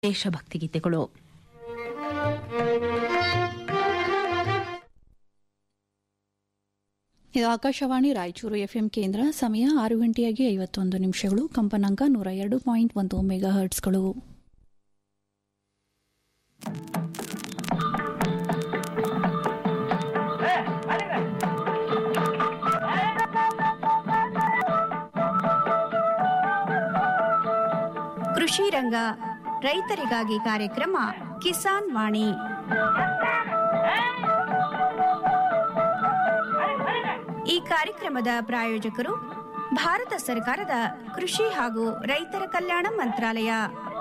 ದೇಶಭಕ್ತಿ ಗೀತೆಗಳು ಇದು ಆಕಾಶವಾಣಿ ರಾಯಚೂರು ಎಫ್ಎಂ ಕೇಂದ್ರ ಸಮಯ ಆರು ಗಂಟೆಯಾಗಿ ಐವತ್ತೊಂದು ನಿಮಿಷಗಳು ಕಂಪನಾಂಕ ನೂರ ಎರಡು ಪಾಯಿಂಟ್ ಒಂದು ಮೆಗಾ ಹರ್ಟ್ಸ್ಗಳು ಕೃಷಿ ರಂಗ ರೈತರಿಗಾಗಿ ಕಾರ್ಯಕ್ರಮ ಕಿಸಾನ್ ವಾಣಿ ಈ ಕಾರ್ಯಕ್ರಮದ ಪ್ರಾಯೋಜಕರು ಭಾರತ ಸರ್ಕಾರದ ಕೃಷಿ ಹಾಗೂ ರೈತರ ಕಲ್ಯಾಣ ಮಂತ್ರಾಲಯ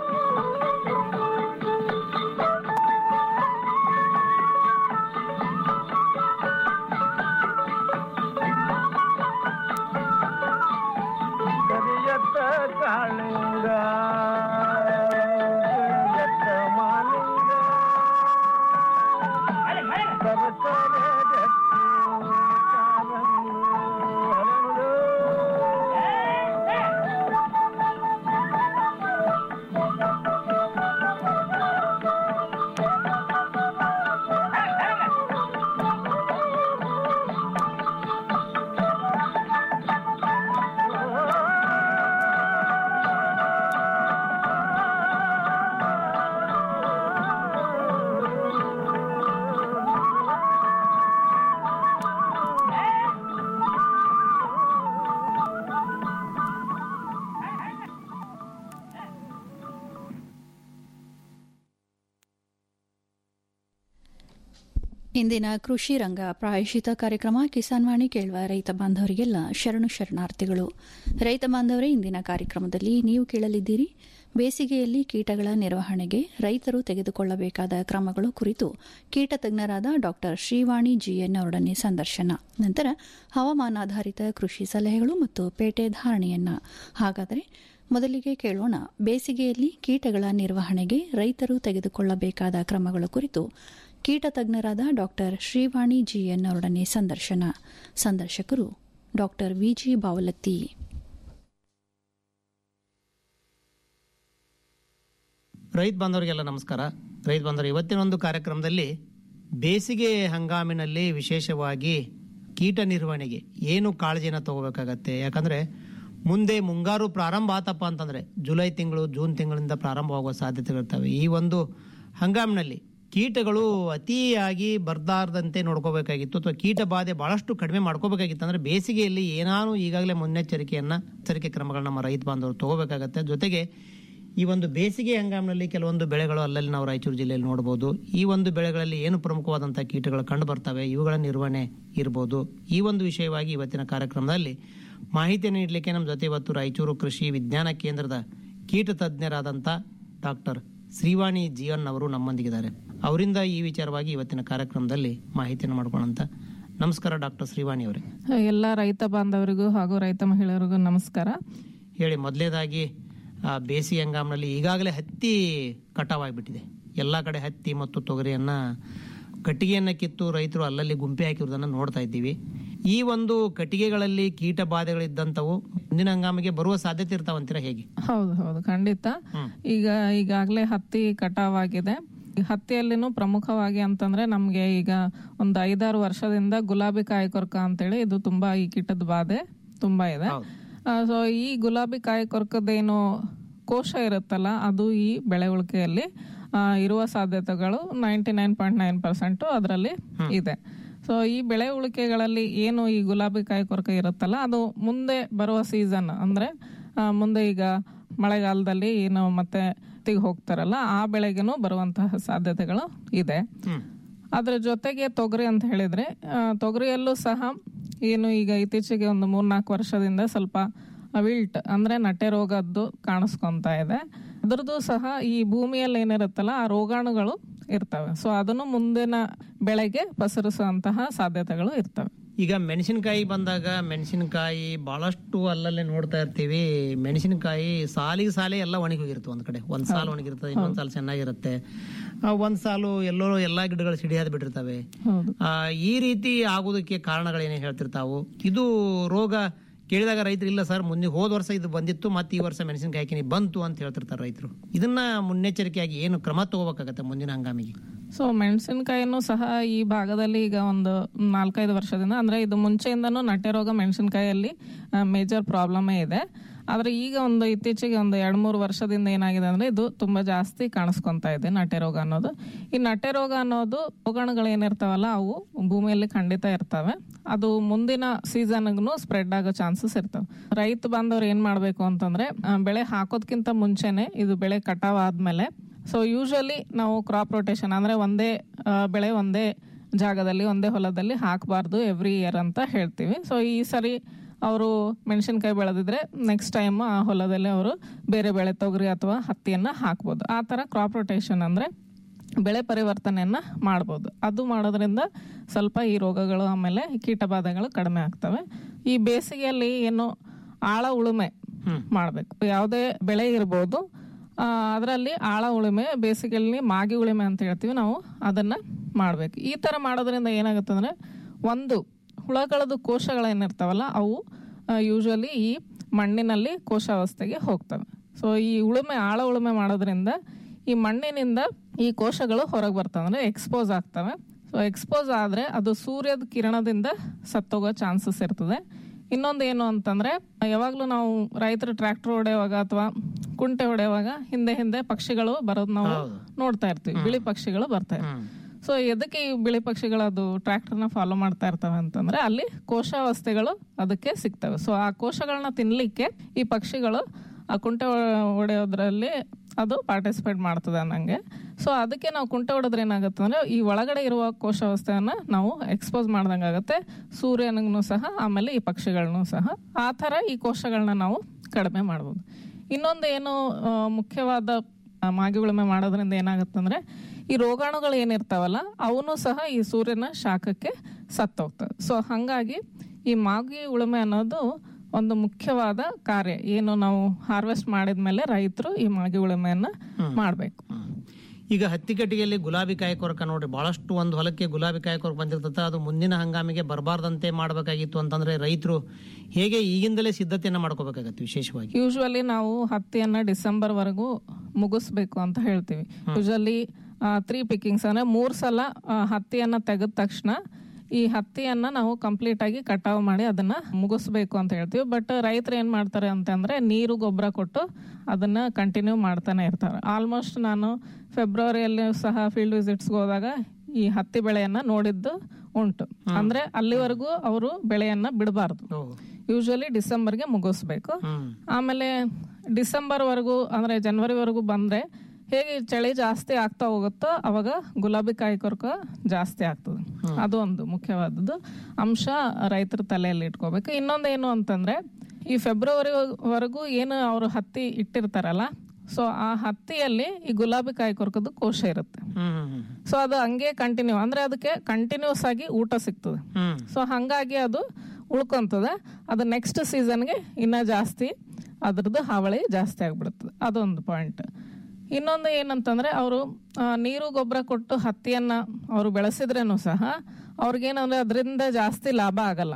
ಕರಿಯತ್ತ ಕಾಳಿಂಗ ಕರಿಯತ್ತ ಮಾಲಿಂಗ ಸರಸರ ಗಟ್ಟಿ ಕಾರಂಗು ಹರಳು. ಇಂದಿನ ಕೃಷಿ ರಂಗ ಪ್ರಾಯಶಿತ ಕಾರ್ಯಕ್ರಮ ಕಿಸಾನ್ ವಾಣಿ ಕೇಳುವ ರೈತ ಬಾಂಧವರಿಗೆಲ್ಲ ಶರಣು ಶರಣಾರ್ಥಿಗಳು ರೈತ ಬಾಂಧವರೇ ಇಂದಿನ ಕಾರ್ಯಕ್ರಮದಲ್ಲಿ ನೀವು ಕೇಳಲಿದ್ದೀರಿ ಬೇಸಿಗೆಯಲ್ಲಿ ಕೀಟಗಳ ನಿರ್ವಹಣೆಗೆ ರೈತರು ತೆಗೆದುಕೊಳ್ಳಬೇಕಾದ ಕ್ರಮಗಳು ಕುರಿತು ಕೀಟ ತಜ್ಞರಾದ ಡಾ ಶ್ರೀವಾಣಿ ಜಿಎನ್ ಅವರೊಡನೆ ಸಂದರ್ಶನ ನಂತರ ಹವಾಮಾನಾಧಾರಿತ ಕೃಷಿ ಸಲಹೆಗಳು ಮತ್ತು ಪೇಟೆ ಧಾರಣೆಯನ್ನ ಹಾಗಾದರೆ ಮೊದಲಿಗೆ ಕೇಳೋಣ ಬೇಸಿಗೆಯಲ್ಲಿ ಕೀಟಗಳ ನಿರ್ವಹಣೆಗೆ ರೈತರು ತೆಗೆದುಕೊಳ್ಳಬೇಕಾದ ಕ್ರಮಗಳ ಕುರಿತು ಕೀಟ ತಜ್ಞರಾದ ಡಾಕ್ಟರ್ ಶ್ರೀವಾಣಿ ಜಿಎನ್ ಅವರೊಡನೆ ಸಂದರ್ಶನ ಸಂದರ್ಶಕರು ಡಾಕ್ಟರ್ ವಿಜಿ ಬಾವಲತ್ತಿ ರೈತ ಬಾಂಧವರಿಗೆಲ್ಲ ನಮಸ್ಕಾರ ರೈತ ಬಾಂಧವರು ಇವತ್ತಿನ ಒಂದು ಕಾರ್ಯಕ್ರಮದಲ್ಲಿ ಬೇಸಿಗೆ ಹಂಗಾಮಿನಲ್ಲಿ ವಿಶೇಷವಾಗಿ ಕೀಟ ನಿರ್ವಹಣೆಗೆ ಏನು ಕಾಳಜಿನ ತಗೋಬೇಕಾಗತ್ತೆ ಯಾಕಂದ್ರೆ ಮುಂದೆ ಮುಂಗಾರು ಪ್ರಾರಂಭ ಆತಪ್ಪ ಅಂತಂದ್ರೆ ಜುಲೈ ತಿಂಗಳು ಜೂನ್ ತಿಂಗಳಿಂದ ಪ್ರಾರಂಭವಾಗುವ ಸಾಧ್ಯತೆಗಳಿರ್ತವೆ ಈ ಒಂದು ಹಂಗಾಮಿನಲ್ಲಿ ಕೀಟಗಳು ಅತಿಯಾಗಿ ಬರ್ದಾರ್ದಂತೆ ನೋಡ್ಕೋಬೇಕಾಗಿತ್ತು ಅಥವಾ ಕೀಟ ಬಾಧೆ ಬಹಳಷ್ಟು ಕಡಿಮೆ ಮಾಡ್ಕೋಬೇಕಾಗಿತ್ತು ಅಂದ್ರೆ ಬೇಸಿಗೆಯಲ್ಲಿ ಏನಾನು ಈಗಾಗಲೇ ಮುನ್ನೆಚ್ಚರಿಕೆಯನ್ನ ಎಚ್ಚರಿಕೆ ಕ್ರಮಗಳನ್ನ ನಮ್ಮ ರೈತ ಬಾಂಧವರು ತಗೋಬೇಕಾಗತ್ತೆ ಜೊತೆಗೆ ಈ ಒಂದು ಬೇಸಿಗೆ ಹಂಗಾಮಿನಲ್ಲಿ ಕೆಲವೊಂದು ಬೆಳೆಗಳು ಅಲ್ಲಲ್ಲಿ ನಾವು ರಾಯಚೂರು ಜಿಲ್ಲೆಯಲ್ಲಿ ನೋಡಬಹುದು ಈ ಒಂದು ಬೆಳೆಗಳಲ್ಲಿ ಏನು ಪ್ರಮುಖವಾದಂತಹ ಕೀಟಗಳು ಕಂಡು ಬರ್ತವೆ ಇವುಗಳ ನಿರ್ವಹಣೆ ಇರಬಹುದು ಈ ಒಂದು ವಿಷಯವಾಗಿ ಇವತ್ತಿನ ಕಾರ್ಯಕ್ರಮದಲ್ಲಿ ಮಾಹಿತಿಯನ್ನು ನೀಡಲಿಕ್ಕೆ ನಮ್ಮ ಜೊತೆ ಇವತ್ತು ರಾಯಚೂರು ಕೃಷಿ ವಿಜ್ಞಾನ ಕೇಂದ್ರದ ಕೀಟ ತಜ್ಞರಾದಂಥ ಡಾಕ್ಟರ್ ಶ್ರೀವಾಣಿ ಜೀವನ್ ಅವರು ನಮ್ಮೊಂದಿಗಿದ್ದಾರೆ ಅವರಿಂದ ಈ ವಿಚಾರವಾಗಿ ಇವತ್ತಿನ ಕಾರ್ಯಕ್ರಮದಲ್ಲಿ ಮಾಹಿತಿಯನ್ನು ಮಾಡ್ಕೊಳ್ಳೋಂತ ನಮಸ್ಕಾರ ಡಾಕ್ಟರ್ ಶ್ರೀವಾಣಿ ಅವರೇ ಎಲ್ಲ ರೈತ ಬಾಂಧವರಿಗೂ ಹಾಗೂ ರೈತ ಮಹಿಳೆಯರಿಗೂ ನಮಸ್ಕಾರ ಹೇಳಿ ಮೊದಲೇದಾಗಿ ಆ ಬೇಸಿಗೆ ಹಂಗಾಮಿನಲ್ಲಿ ಈಗಾಗಲೇ ಹತ್ತಿ ಕಟಾವಾಗಿಬಿಟ್ಟಿದೆ ಎಲ್ಲ ಕಡೆ ಹತ್ತಿ ಮತ್ತು ತೊಗರಿಯನ್ನ ಕಟ್ಟಿಗೆಯನ್ನ ಕಿತ್ತು ರೈತರು ಅಲ್ಲಲ್ಲಿ ಗುಂಪೆ ಹಾಕಿರೋದನ್ನ ನೋಡ್ತಾ ಇದ್ದೀವಿ ಈ ಒಂದು ಕಟ್ಟಿಗೆಗಳಲ್ಲಿ ಕೀಟ ಬಾಧೆಗಳಿದ್ದಂಥವು ಮುಂದಿನ ಹಂಗಾಮಿಗೆ ಬರುವ ಸಾಧ್ಯತೆ ಇರ್ತಾವಂತೀರ ಹೇಗೆ ಹೌದು ಹೌದು ಖಂಡಿತ ಈಗ ಈಗಾಗಲೇ ಹತ್ತಿ ಕಟಾವಾಗಿದೆ ಈ ಹತ್ತಿಯಲ್ಲಿನೂ ಪ್ರಮುಖವಾಗಿ ಅಂತಂದ್ರೆ ನಮ್ಗೆ ಈಗ ಒಂದು ಐದಾರು ವರ್ಷದಿಂದ ಗುಲಾಬಿ ಕಾಯಿ ಕೊರಕ ಅಂತೇಳಿ ಇದು ತುಂಬಾ ಈ ಕೀಟದ ಬಾಧೆ ತುಂಬಾ ಇದೆ ಸೊ ಈ ಗುಲಾಬಿ ಕಾಯಿ ಕೊರಕದೇನು ಕೋಶ ಇರುತ್ತಲ್ಲ ಅದು ಈ ಬೆಳೆ ಉಳಿಕೆಯಲ್ಲಿ ಆ, ಇರುವ ಸಾಧ್ಯತೆಗಳು ninety nine point nine percent ಅದರಲ್ಲಿ ಇದೆ ಸೊ ಈ ಬೆಳೆ ಉಳಿಕೆಗಳಲ್ಲಿ ಏನು ಈ ಗುಲಾಬಿ ಕಾಯಿ ಕೊರಕ ಇರುತ್ತಲ್ಲ ಅದು ಮುಂದೆ ಬರುವ ಸೀಸನ್ ಅಂದ್ರೆ ಆ, ಮುಂದೆ ಈಗ ಮಳೆಗಾಲದಲ್ಲಿ ಏನು ಮತ್ತೆ ತಿಗ್ ಹೋಗ್ತಾರಲ್ಲ ಆ ಬೆಳೆಗೆನೂ ಬರುವಂತಹ ಸಾಧ್ಯತೆಗಳು ಇದೆ ಅದ್ರ ಜೊತೆಗೆ ತೊಗರಿ ಅಂತ ಹೇಳಿದ್ರೆ ಆ, ತೊಗರಿಯಲ್ಲೂ ಸಹ ಏನು ಈಗ ಇತ್ತೀಚೆಗೆ ಒಂದು ಮೂರ್ನಾಲ್ಕು ವರ್ಷದಿಂದ ಸ್ವಲ್ಪ ವಿಲ್ಟ್ ಅಂದ್ರೆ ನಟೆ ರೋಗದ್ದು ಕಾಣಿಸ್ಕೊಂತ ಇದೆ ಅದ್ರದ್ದು ಸಹ ಈ ಭೂಮಿಯಲ್ಲಿ ಏನಿರುತ್ತಲ್ಲ ಆ ರೋಗಾಣುಗಳು ಇರ್ತವೆ ಸೊ ಅದನ್ನು ಮುಂದಿನ ಬೆಳೆಗೆ ಪಸರಿಸುವಂತಹ ಸಾಧ್ಯತೆಗಳು ಇರ್ತವೆ ಈಗ ಮೆಣಸಿನಕಾಯಿ ಬಂದಾಗ ಮೆಣಸಿನಕಾಯಿ ಬಹಳಷ್ಟು ಅಲ್ಲಲ್ಲೇ ನೋಡ್ತಾ ಇರ್ತೀವಿ ಮೆಣಸಿನಕಾಯಿ ಸಾಲಿಗೆ ಸಾಲೆ ಎಲ್ಲ ಒಣಗಿ ಹೋಗಿರುತ್ತೆ ಒಂದ್ ಕಡೆ ಒಂದ್ ಸಾಲು ಒಣಗಿರ್ತದೆ ಇನ್ನೊಂದ್ ಸಾಲು ಚೆನ್ನಾಗಿರುತ್ತೆ ಆ, ಒಂದ್ ಸಾಲು ಎಲ್ಲೋ ಎಲ್ಲಾ ಗಿಡಗಳು ಸಿಡಿಯಾದ ಬಿಟ್ಟಿರ್ತವೆ ಹೌದು ಆ, ಈ ರೀತಿ ಆಗೋದಕ್ಕೆ ಕಾರಣಗಳೇನೇ ಹೇಳ್ತಿರ್ತಾವು ಇದು ರೋಗ ಕೇಳಿದಾಗ ರೈತರು ಇಲ್ಲ ಸರ್ ಮುಂದೆ ಹೋದ ವರ್ಷ ಇದು ಬಂದಿತ್ತು ಮತ್ತೆ ಈ ವರ್ಷ ಮೆಣಸಿನಕಾಯಿ ಹಾಕಿನಿ ಬಂತು ಅಂತ ಹೇಳ್ತಿರ್ತಾರೆ ರೈತರು ಇದನ್ನ ಮುನ್ನೆಚ್ಚರಿಕೆಯಾಗಿ ಏನು ಕ್ರಮ ತಗೋಬೇಕಾಗತ್ತೆ ಮುಂದಿನ ಹಂಗಾಮಿಗೆ ಸೊ ಮೆಣಸಿನಕಾಯಿನೂ ಸಹ ಈ ಭಾಗದಲ್ಲಿ ಈಗ ಒಂದು ನಾಲ್ಕೈದು ವರ್ಷದಿಂದ ಅಂದ್ರೆ ಇದು ಮುಂಚೆಯಿಂದನೂ ನಟ್ಟೆ ರೋಗ ಮೆಣಸಿನಕಾಯಲ್ಲಿ ಮೇಜರ್ ಪ್ರಾಬ್ಲಮೇ ಇದೆ ಆದ್ರೆ ಈಗ ಒಂದು ಇತ್ತೀಚೆಗೆ ಒಂದು ಎರಡ್ ಮೂರು ವರ್ಷದಿಂದ ಏನಾಗಿದೆ ಅಂದ್ರೆ ಇದು ತುಂಬಾ ಜಾಸ್ತಿ ಕಾಣಿಸ್ಕೊಂತಾ ಇದೆ ನಟ್ಟೆ ರೋಗ ಅನ್ನೋದು ಈ ನಟ್ಟೆ ರೋಗ ಅನ್ನೋದು ರೋಗಾಣುಗಳು ಏನಿರ್ತಾವಲ್ಲ ಅವು ಭೂಮಿಯಲ್ಲಿ ಖಂಡಿತ ಇರ್ತವೆ ಅದು ಮುಂದಿನ ಸೀಸನ್ಗೂ ಸ್ಪ್ರೆಡ್ ಆಗೋ ಚಾನ್ಸಸ್ ಇರ್ತವೆ ರೈತ ಬಾಂಧವ್ರು ಏನ್ ಮಾಡ್ಬೇಕು ಅಂತಂದ್ರೆ ಆ, ಬೆಳೆ ಹಾಕೋದ್ಕಿಂತ ಮುಂಚೆನೆ ಇದು ಬೆಳೆ ಕಟಾವ್ ಆದ್ಮೇಲೆ ಸೊ ಯೂಶಲಿ ನಾವು ಕ್ರಾಪ್ ರೊಟೇಷನ್ ಅಂದ್ರೆ ಒಂದೇ ಆ, ಬೆಳೆ ಒಂದೇ ಜಾಗದಲ್ಲಿ ಒಂದೇ ಹೊಲದಲ್ಲಿ ಹಾಕಬಾರ್ದು ಎವ್ರಿ ಇಯರ್ ಅಂತ ಹೇಳ್ತೀವಿ ಸೊ ಈ ಸರಿ ಅವರು ಮೆಣಸಿನ್ಕಾಯಿ ಬೆಳೆದಿದ್ರೆ ನೆಕ್ಸ್ಟ್ ಟೈಮ್ ಆ ಹೊಲದಲ್ಲಿ ಅವರು ಬೇರೆ ಬೆಳೆ ತೊಗರಿ ಅಥವಾ ಹತ್ತಿಯನ್ನ ಹಾಕ್ಬೋದು ಆ ಥರ ಕ್ರಾಪ್ ರೊಟೇಷನ್ ಅಂದ್ರೆ ಬೆಳೆ ಪರಿವರ್ತನೆಯನ್ನ ಮಾಡ್ಬೋದು ಅದು ಮಾಡೋದ್ರಿಂದ ಸ್ವಲ್ಪ ಈ ರೋಗಗಳು ಆಮೇಲೆ ಕೀಟಬಾಧೆಗಳು ಕಡಿಮೆ ಆಗ್ತವೆ ಈ ಬೇಸಿಗೆಯಲ್ಲಿ ಏನು ಆಳ ಉಳುಮೆ ಮಾಡಬೇಕು ಯಾವುದೇ ಬೆಳೆ ಇರ್ಬೋದು ಅದರಲ್ಲಿ ಆಳ ಉಳುಮೆ ಬೇಸಿಗೆಯಲ್ಲಿ ಮಾಗಿ ಉಳುಮೆ ಅಂತ ಹೇಳ್ತೀವಿ ನಾವು ಅದನ್ನ ಮಾಡ್ಬೇಕು ಈ ತರ ಮಾಡೋದ್ರಿಂದ ಏನಾಗುತ್ತೆ ಅಂದ್ರೆ ಒಂದು ಹುಳಗಳದ್ದು ಕೋಶಗಳೇನಿರ್ತಾವಲ್ಲ ಅವು ಯೂಶಲಿ ಈ ಮಣ್ಣಿನಲ್ಲಿ ಕೋಶಾವಸ್ಥೆಗೆ ಹೋಗ್ತವೆ ಸೊ ಈ ಉಳುಮೆ ಆಳ ಉಳುಮೆ ಮಾಡೋದ್ರಿಂದ ಈ ಮಣ್ಣಿನಿಂದ ಈ ಕೋಶಗಳು ಹೊರಗೆ ಬರ್ತವೆ ಅಂದ್ರೆ ಎಕ್ಸ್ಪೋಸ್ ಆಗ್ತವೆ ಸೊ ಎಕ್ಸ್ಪೋಸ್ ಆದ್ರೆ ಅದು ಸೂರ್ಯದ ಕಿರಣದಿಂದ ಸತ್ತೋಗೋ ಚಾನ್ಸಸ್ ಇರ್ತದೆ ಇನ್ನೊಂದು ಏನು ಅಂತಂದ್ರೆ ಯಾವಾಗ್ಲೂ ನಾವು ರೈತರು ಟ್ರ್ಯಾಕ್ಟರ್ ಹೊಡೆಯುವಾಗ ಅಥವಾ ಕುಂಟೆ ಹೊಡೆಯುವಾಗ ಹಿಂದೆ ಹಿಂದೆ ಪಕ್ಷಿಗಳು ಬರೋದು ನಾವು ನೋಡ್ತಾ ಇರ್ತೀವಿ ಬಿಳಿ ಪಕ್ಷಿಗಳು ಬರ್ತಾ ಇರ್ತವೆ ಸೊ ಎದಕ್ಕೆ ಈ ಬಿಳಿ ಪಕ್ಷಿಗಳು ಅದು ಟ್ರ್ಯಾಕ್ಟರ್ನ ಫಾಲೋ ಮಾಡ್ತಾ ಇರ್ತವೆ ಅಂತಂದ್ರೆ ಅಲ್ಲಿ ಕೋಶಾವಸ್ಥೆಗಳು ಅದಕ್ಕೆ ಸಿಗ್ತವೆ ಸೊ ಆ ಕೋಶಗಳನ್ನ ತಿನ್ಲಿಕ್ಕೆ ಈ ಪಕ್ಷಿಗಳು ಆ ಕುಂಟೆ ಹೊ- ಹೊಡೆಯೋದ್ರಲ್ಲಿ ಅದು ಪಾರ್ಟಿಸಿಪೇಟ್ ಮಾಡ್ತದೆ ಅನ್ನಂಗೆ ಸೊ ಅದಕ್ಕೆ ನಾವು ಕುಂಟೆ ಹೊಡೆದ್ರೆ ಏನಾಗುತ್ತೆ ಅಂದ್ರೆ ಈ ಒಳಗಡೆ ಇರುವ ಕೋಶಾವಸ್ಥೆಯನ್ನ ನಾವು ಎಕ್ಸ್ಪೋಸ್ ಮಾಡ್ದಂಗೆ ಆಗುತ್ತೆ ಸೂರ್ಯನಿಗೂ ಸಹ ಆಮೇಲೆ ಈ ಪಕ್ಷಿಗಳನ್ನೂ ಸಹ ಆ ಥರ ಈ ಕೋಶಗಳನ್ನ ನಾವು ಕಡಿಮೆ ಮಾಡ್ಬೋದು ಇನ್ನೊಂದು ಏನು ಆ, ಮುಖ್ಯವಾದ ಆ, ಮಾಗಿ ಉಳುಮೆ ಮಾಡೋದ್ರಿಂದ ಏನಾಗುತ್ತಂದ್ರೆ ಈ ರೋಗಾಣುಗಳು ಏನಿರ್ತಾವಲ್ಲ ಅವನು ಸಹ ಈ ಸೂರ್ಯನ ಶಾಖಕ್ಕೆ ಸತ್ತೋಗ್ತವೆ ಸೊ ಹಂಗಾಗಿ ಈ ಮಾಗಿ ಉಳುಮೆ ಅನ್ನೋದು ಒಂದು ಮುಖ್ಯವಾದ ಕಾರ್ಯ ಏನು ನಾವು ಹಾರ್ವೆಸ್ಟ್ ಮಾಡಿದ್ಮೇಲೆ ರೈತರು ಈ ಮಾಗಿ ಉಳುಮೆಯನ್ನ ಮಾಡ್ಬೇಕು ಈಗ ಹತ್ತಿ ಕಟ್ಟಿಗೆಯಲ್ಲಿ ಗುಲಾಬಿ ಕಾಯಿ ಕೊರಕ ನೋಡ್ರಿ ಬಹಳಷ್ಟು ಒಂದು ಹೊಲಕ್ಕೆ ಗುಲಾಬಿ ಕಾಯಿ ಕೊರಕ ಬಂದಿರ್ತದೆ ಅದು ಮುಂದಿನ ಹಂಗಾಮಿಗೆ ಬರಬಾರ್ದಂತೆ ಮಾಡಬೇಕಾಗಿತ್ತು ಅಂತಂದ್ರೆ ರೈತರು ಹೇಗೆ ಈಗಿಂದಲೇ ಸಿದ್ಧತೆಯನ್ನ ಮಾಡ್ಕೋಬೇಕಾಗತ್ತೆ ವಿಶೇಷವಾಗಿ ಯೂಶುವಲಿ ನಾವು ಹತ್ತಿಯನ್ನ ಡಿಸೆಂಬರ್ ವರೆಗೂ ಮುಗಿಸ್ಬೇಕು ಅಂತ ಹೇಳ್ತೀವಿ ಯೂಶಲಿ ತ್ರೀ ಪಿಕ್ಕಿಂಗ್ಸ್ ಅಂದ್ರೆ ಮೂರ್ ಸಲ ಆ, ಹತ್ತಿಯನ್ನ ತೆಗೆದ ತಕ್ಷಣ ಈ ಹತ್ತಿಯನ್ನ ನಾವು ಕಂಪ್ಲೀಟ್ ಆಗಿ ಕಟಾವ್ ಮಾಡಿ ಅದನ್ನ ಮುಗಿಸ್ಬೇಕು ಅಂತ ಹೇಳ್ತೀವಿ ಬಟ್ ರೈತರು ಏನ್ ಮಾಡ್ತಾರೆ ಅಂತಂದ್ರೆ ನೀರು ಗೊಬ್ಬರ ಕೊಟ್ಟು ಅದನ್ನ ಕಂಟಿನ್ಯೂ ಮಾಡ್ತಾನೆ ಇರ್ತಾರೆ ಆಲ್ಮೋಸ್ಟ್ ನಾನು ಫೆಬ್ರವರಿಯಲ್ಲಿ ಸಹ ಫೀಲ್ಡ್ ವಿಸಿಟ್ಸ್ಗೆ ಹೋದಾಗ ಈ ಹತ್ತಿ ಬೆಳೆಯನ್ನ ನೋಡಿದ್ದು ಉಂಟು ಅಂದ್ರೆ ಅಲ್ಲಿವರೆಗೂ ಅವರು ಬೆಳೆಯನ್ನ ಬಿಡಬಾರ್ದು ಯೂಶಲಿ ಡಿಸೆಂಬರ್ಗೆ ಮುಗಿಸ್ಬೇಕು ಆಮೇಲೆ ಡಿಸೆಂಬರ್ ವರೆಗೂ ಅಂದ್ರೆ ಜನವರಿ ವರೆಗೂ ಬಂದ್ರೆ ಹೇಗೆ ಚಳಿ ಜಾಸ್ತಿ ಆಗ್ತಾ ಹೋಗುತ್ತೋ ಅವಾಗ ಗುಲಾಬಿ ಕಾಯಿ ಕೊರಕ ಜಾಸ್ತಿ ಆಗ್ತದೆ ಅದು ಒಂದು ಮುಖ್ಯವಾದದ್ದು ಅಂಶ ರೈತರ ತಲೆಯಲ್ಲಿ ಇಟ್ಕೋಬೇಕು ಇನ್ನೊಂದು ಏನು ಅಂತಂದ್ರೆ ಈ ಫೆಬ್ರವರಿ ವರೆಗೂ ಏನು ಅವರು ಹತ್ತಿ ಇಟ್ಟಿರ್ತಾರಲ್ಲ ಸೊ ಆ ಹತ್ತಿಯಲ್ಲಿ ಈ ಗುಲಾಬಿ ಕಾಯಿ ಕೊರಕದ ಕೋಶ ಇರುತ್ತೆ ಸೊ ಅದು ಹಂಗೆ ಕಂಟಿನ್ಯೂ ಅಂದ್ರೆ ಅದಕ್ಕೆ ಕಂಟಿನ್ಯೂಸ್ ಆಗಿ ಊಟ ಸಿಗ್ತದೆ ಸೊ ಹಂಗಾಗಿ ಅದು ಉಳ್ಕೊಂತದೆ ಅದು ನೆಕ್ಸ್ಟ್ ಸೀಸನ್ಗೆ ಇನ್ನ ಜಾಸ್ತಿ ಅದ್ರದ್ದು ಹಾವಳಿ ಜಾಸ್ತಿ ಆಗ್ಬಿಡುತ್ತದೆ ಅದೊಂದು ಪಾಯಿಂಟ್ ಇನ್ನೊಂದು ಏನಂತಂದ್ರೆ ಅವರು ನೀರು ಗೊಬ್ಬರ ಕೊಟ್ಟು ಹತ್ತಿಯನ್ನ ಅವರು ಬೆಳೆಸಿದ್ರೇನು ಸಹ ಅವ್ರಿಗೇನಂದ್ರೆ ಅದರಿಂದ ಜಾಸ್ತಿ ಲಾಭ ಆಗಲ್ಲ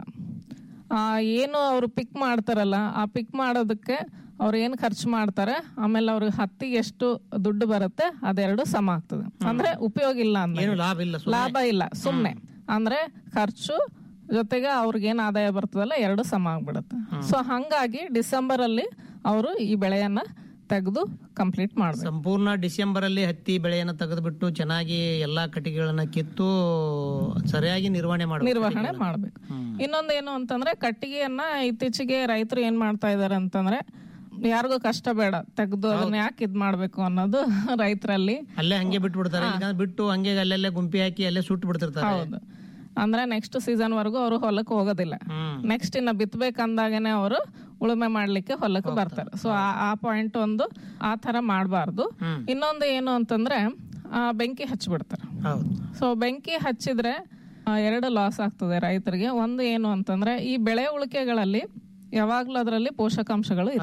ಆ, ಏನು ಅವರು ಪಿಕ್ ಮಾಡ್ತಾರಲ್ಲ ಆ ಪಿಕ್ ಮಾಡೋದಕ್ಕೆ ಅವ್ರು ಏನು ಖರ್ಚು ಮಾಡ್ತಾರೆ ಆಮೇಲೆ ಅವ್ರಿಗೆ ಹತ್ತಿಗೆ ಎಷ್ಟು ದುಡ್ಡು ಬರುತ್ತೆ ಅದೆರಡು ಸಮ ಆಗ್ತದೆ ಅಂದ್ರೆ ಉಪಯೋಗ ಇಲ್ಲ ಅಂದ್ರೆ ಏನು ಲಾಭ ಇಲ್ಲ ಲಾಭ ಇಲ್ಲ ಸುಮ್ನೆ ಅಂದ್ರೆ ಖರ್ಚು ಜೊತೆಗೆ ಅವ್ರಿಗೇನ್ ಆದಾಯ ಬರ್ತದಲ್ಲ ಎರಡು ಸಮ ಆಗ್ಬಿಡುತ್ತೆ ಸೊ ಹಂಗಾಗಿ ಡಿಸೆಂಬರ್ ಅಲ್ಲಿ ಅವರು ಈ ಬೆಳೆಯನ್ನ ತೆಗೆದು ಕಂಪ್ಲೀಟ್ ಮಾಡ್ಬೇಕು ಸಂಪೂರ್ಣ ಡಿಸೆಂಬರ್ ಅಲ್ಲಿ ಹತ್ತಿ ಬೆಳೆಯನ್ನು ತೆಗೆದುಬಿಟ್ಟು ಚೆನ್ನಾಗಿ ಎಲ್ಲಾ ಕಟ್ಟಿಗೆಗಳನ್ನ ಕಿತ್ತು ಸರಿಯಾಗಿ ನಿರ್ವಹಣೆ ಮಾಡಬೇಕು ನಿರ್ವಹಣೆ ಮಾಡ್ಬೇಕು ಇನ್ನೊಂದು ಏನು ಅಂತಂದ್ರೆ ಕಟ್ಟಿಗೆಯನ್ನ ಇತ್ತೀಚೆಗೆ ರೈತರು ಏನ್ ಮಾಡ್ತಾ ಇದಾರೆ ಅಂತಂದ್ರೆ ಯಾರಿಗೂ ಕಷ್ಟ ಬೇಡ ತೆಗೆದು ಅದನ್ನ ಯಾಕೆ ಇದ್ ಮಾಡ್ಬೇಕು ಅನ್ನೋದು ರೈತರಲ್ಲಿ ಅಲ್ಲೇ ಹಂಗೆ ಬಿಟ್ಟು ಬಿಡ್ತಾರೆ ಇಲ್ಲಾಂದ್ರೆ ಬಿಟ್ಟು ಹಂಗೆ ಅಲ್ಲೆಲ್ಲೇ ಗುಂಪಿ ಹಾಕಿ ಅಲ್ಲೇ ಸುಟ್ಟು ಬಿಡ್ತಿರ್ತಾರೆ ಹೌದು ಅಂದ್ರೆ ನೆಕ್ಸ್ಟ್ ಸೀಸನ್ ವರೆಗೂ ಅವರು ಹೊಲಕ್ಕೆ ಹೋಗೋದಿಲ್ಲ ನೆಕ್ಸ್ಟ್ ಇನ್ನ ಬಿತ್ತಬೇಕಂದಾಗನೆ ಅವರು ಉಳುಮೆ ಮಾಡ್ಲಿಕ್ಕೆ ಹೊಲಕ್ಕೆ ಬರ್ತಾರೆ ಸೊ ಆ ಪಾಯಿಂಟ್ ಒಂದು ಆ ತರ ಮಾಡಬಾರ್ದು ಇನ್ನೊಂದು ಏನು ಅಂತಂದ್ರೆ ಆ, ಬೆಂಕಿ ಹಚ್ಚಿಬಿಡ್ತಾರೆ ಹೌದು ಸೊ ಬೆಂಕಿ ಹಚ್ಚಿದ್ರೆ ಆ, ಎರಡು ಲಾಸ್ ಆಗ್ತದೆ ರೈತರಿಗೆ ಒಂದು ಏನು ಅಂತಂದ್ರೆ ಈ ಬೆಳೆ ಉಳಿಕೆಗಳಲ್ಲಿ ಯಾವಾಗ್ಲೂ ಅದರಲ್ಲಿ ಪೋಷಕಾಂಶಗಳು ಇರ್ತವೆ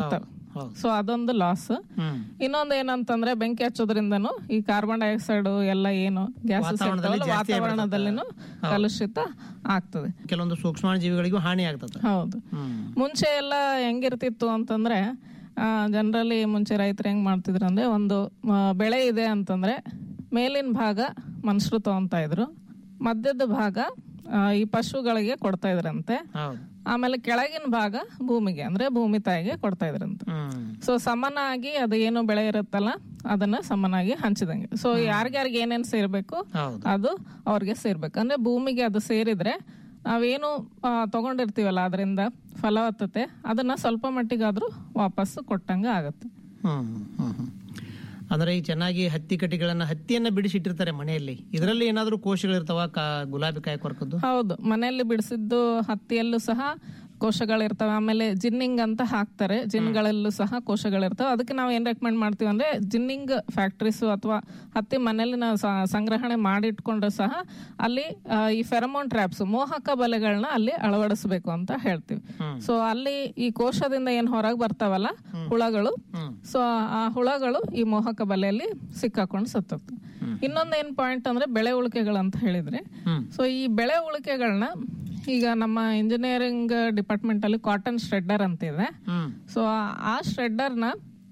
ಹೌದು ಸೊ ಅದೊಂದು ಲಾಸ್ ಹ್ಮ್ ಇನ್ನೊಂದು ಏನಂತಂದ್ರೆ ಬೆಂಕಿ ಹಚ್ಚೋದ್ರಿಂದನು ಈ ಕಾರ್ಬನ್ ಡೈಆಕ್ಸೈಡ್ ಎಲ್ಲ ಏನು ಗ್ಯಾಸಸ್ ವಾತಾವರಣದಲ್ಲಿ ಜಾಸ್ತಿ ವಾತಾವರಣದಲ್ಲಿನೂ ಕಲುಷಿತ ಆಗ್ತದೆ ಕೆಲವೊಂದು ಸೂಕ್ಷ್ಮ ಜೀವಿಗಳಿಗೂ ಹಾನಿ ಆಗ್ತದೆ ಹೌದು ಹ್ಮ್ ಮುಂಚೆ ಎಲ್ಲ ಹೆಂಗಿರ್ತಿತ್ತು ಅಂತಂದ್ರೆ ಜನರಲಿ ಮುಂಚೆ ರೈತರು ಹೆಂಗ್ ಮಾಡ್ತಿದ್ರು ಅಂದ್ರೆ ಒಂದು ಆ, ಬೆಳೆ ಇದೆ ಅಂತಂದ್ರೆ ಮೇಲಿನ ಭಾಗ ಮನುಷ್ಯರು ತಗೊಂತಾ ಇದ್ರು ಮಧ್ಯದ ಭಾಗ ಆ, ಈ ಪಶುಗಳಿಗೆ ಕೊಡ್ತಾ ಇದ್ರಂತೆ ಹೌದು ಆಮೇಲೆ ಕೆಳಗಿನ ಭಾಗ ಭೂಮಿಗೆ ಅಂದ್ರೆ ಭೂಮಿ ತಾಯಿಗೆ ಕೊಡ್ತಾ ಇದ್ರಂತೆ ಹ್ಮ್ ಸೊ ಸಮನಾಗಿ ಅದು ಏನು ಬೆಳೆ ಇರುತ್ತಲ್ಲ ಅದನ್ನ ಸಮನಾಗಿ ಹಂಚಿದಂಗೆ ಸೊ ಯಾರ್ಯಾರಿಗೆ ಏನೇನ್ ಸೇರ್ಬೇಕು ಹೌದು ಅದು ಅವ್ರಿಗೆ ಸೇರ್ಬೇಕು ಅಂದ್ರೆ ಭೂಮಿಗೆ ಅದು ಸೇರಿದ್ರೆ ನಾವೇನು ಆ, ತಗೊಂಡಿರ್ತೀವಲ್ಲ ಅದರಿಂದ ಫಲವತ್ತತೆ ಅದನ್ನ ಸ್ವಲ್ಪ ಮಟ್ಟಿಗಾದ್ರೂ ವಾಪಸ್ ಕೊಟ್ಟಂಗ ಆಗತ್ತೆ ಹ್ಮ್ ಹ್ಮ್ ಹ್ಮ್ ಅಂದ್ರೆ ಈ ಚೆನ್ನಾಗಿ ಹತ್ತಿ ಕಟ್ಟಿಗಳನ್ನ ಹತ್ತಿಯನ್ನ ಬಿಡಿಸಿಟ್ಟಿರ್ತಾರೆ ಮನೆಯಲ್ಲಿ ಇದರಲ್ಲಿ ಏನಾದ್ರೂ ಕೋಶಗಳಿರ್ತಾವ ಕಾ ಗುಲಾಬಿ ಕಾಯಿ ಕೊರಕದ್ದು ಹೌದು ಮನೆಯಲ್ಲಿ ಬಿಡಿಸಿದ್ದು ಹತ್ತಿಯಲ್ಲೂ ಸಹ ಕೋಶಗಳಿರ್ತವೆ ಆಮೇಲೆ ಜಿನ್ನಿಂಗ್ ಅಂತ ಹಾಕ್ತಾರೆ ಜಿನ್ಗಳಲ್ಲೂ ಸಹ ಕೋಶಗಳಿರ್ತವೆ ಅದಕ್ಕೆ ನಾವು ಏನ್ ರೆಕಮೆಂಡ್ ಮಾಡ್ತೀವಿ ಅಂದ್ರೆ ಜಿನ್ನಿಂಗ್ ಫ್ಯಾಕ್ಟ್ರೀಸ್ ಅಥವಾ ಹತ್ತಿ ಮನೆಯಲ್ಲಿ ನಾವು ಸ- ಸಂಗ್ರಹಣೆ ಮಾಡಿಟ್ಕೊಂಡ್ರೆ ಸಹ ಅಲ್ಲಿ ಆ, ಈ ಫೆರಮೋನ್ ಟ್ರ್ಯಾಪ್ಸ್ ಮೋಹಕ ಬಲೆಗಳನ್ನ ಅಲ್ಲಿ ಅಳವಡಿಸಬೇಕು ಅಂತ ಹೇಳ್ತೀವಿ ಸೊ ಅಲ್ಲಿ ಈ ಕೋಶದಿಂದ ಏನ್ ಹೊರಗೆ ಬರ್ತಾವಲ್ಲ ಹುಳಗಳು ಸೊ ಆ ಹುಳಗಳು ಈ ಮೋಹಕ ಬಲೆಯಲ್ಲಿ ಸಿಕ್ಕಾಕೊಂಡು ಸತ್ತೋಗ್ತವೆ ಇನ್ನೊಂದ್ ಏನ್ ಪಾಯಿಂಟ್ ಅಂದ್ರೆ ಬೆಳೆ ಉಳಿಕೆಗಳು ಅಂತ ಹೇಳಿದ್ರೆ ಸೊ ಈ ಬೆಳೆ ಉಳಿಕೆಗಳನ್ನ ಈಗ ನಮ್ಮ ಇಂಜಿನಿಯರಿಂಗ್ ಡಿಪಾರ್ಟ್ಮೆಂಟ್ ಅಲ್ಲಿ ಕಾಟನ್ ಶ್ರೆಡ್ಡರ್ ಅಂತ ಇದೆ ಹ್ಮ್ ಸೊ ಆ ಶ್ರೆಡ್ಡರ್ನ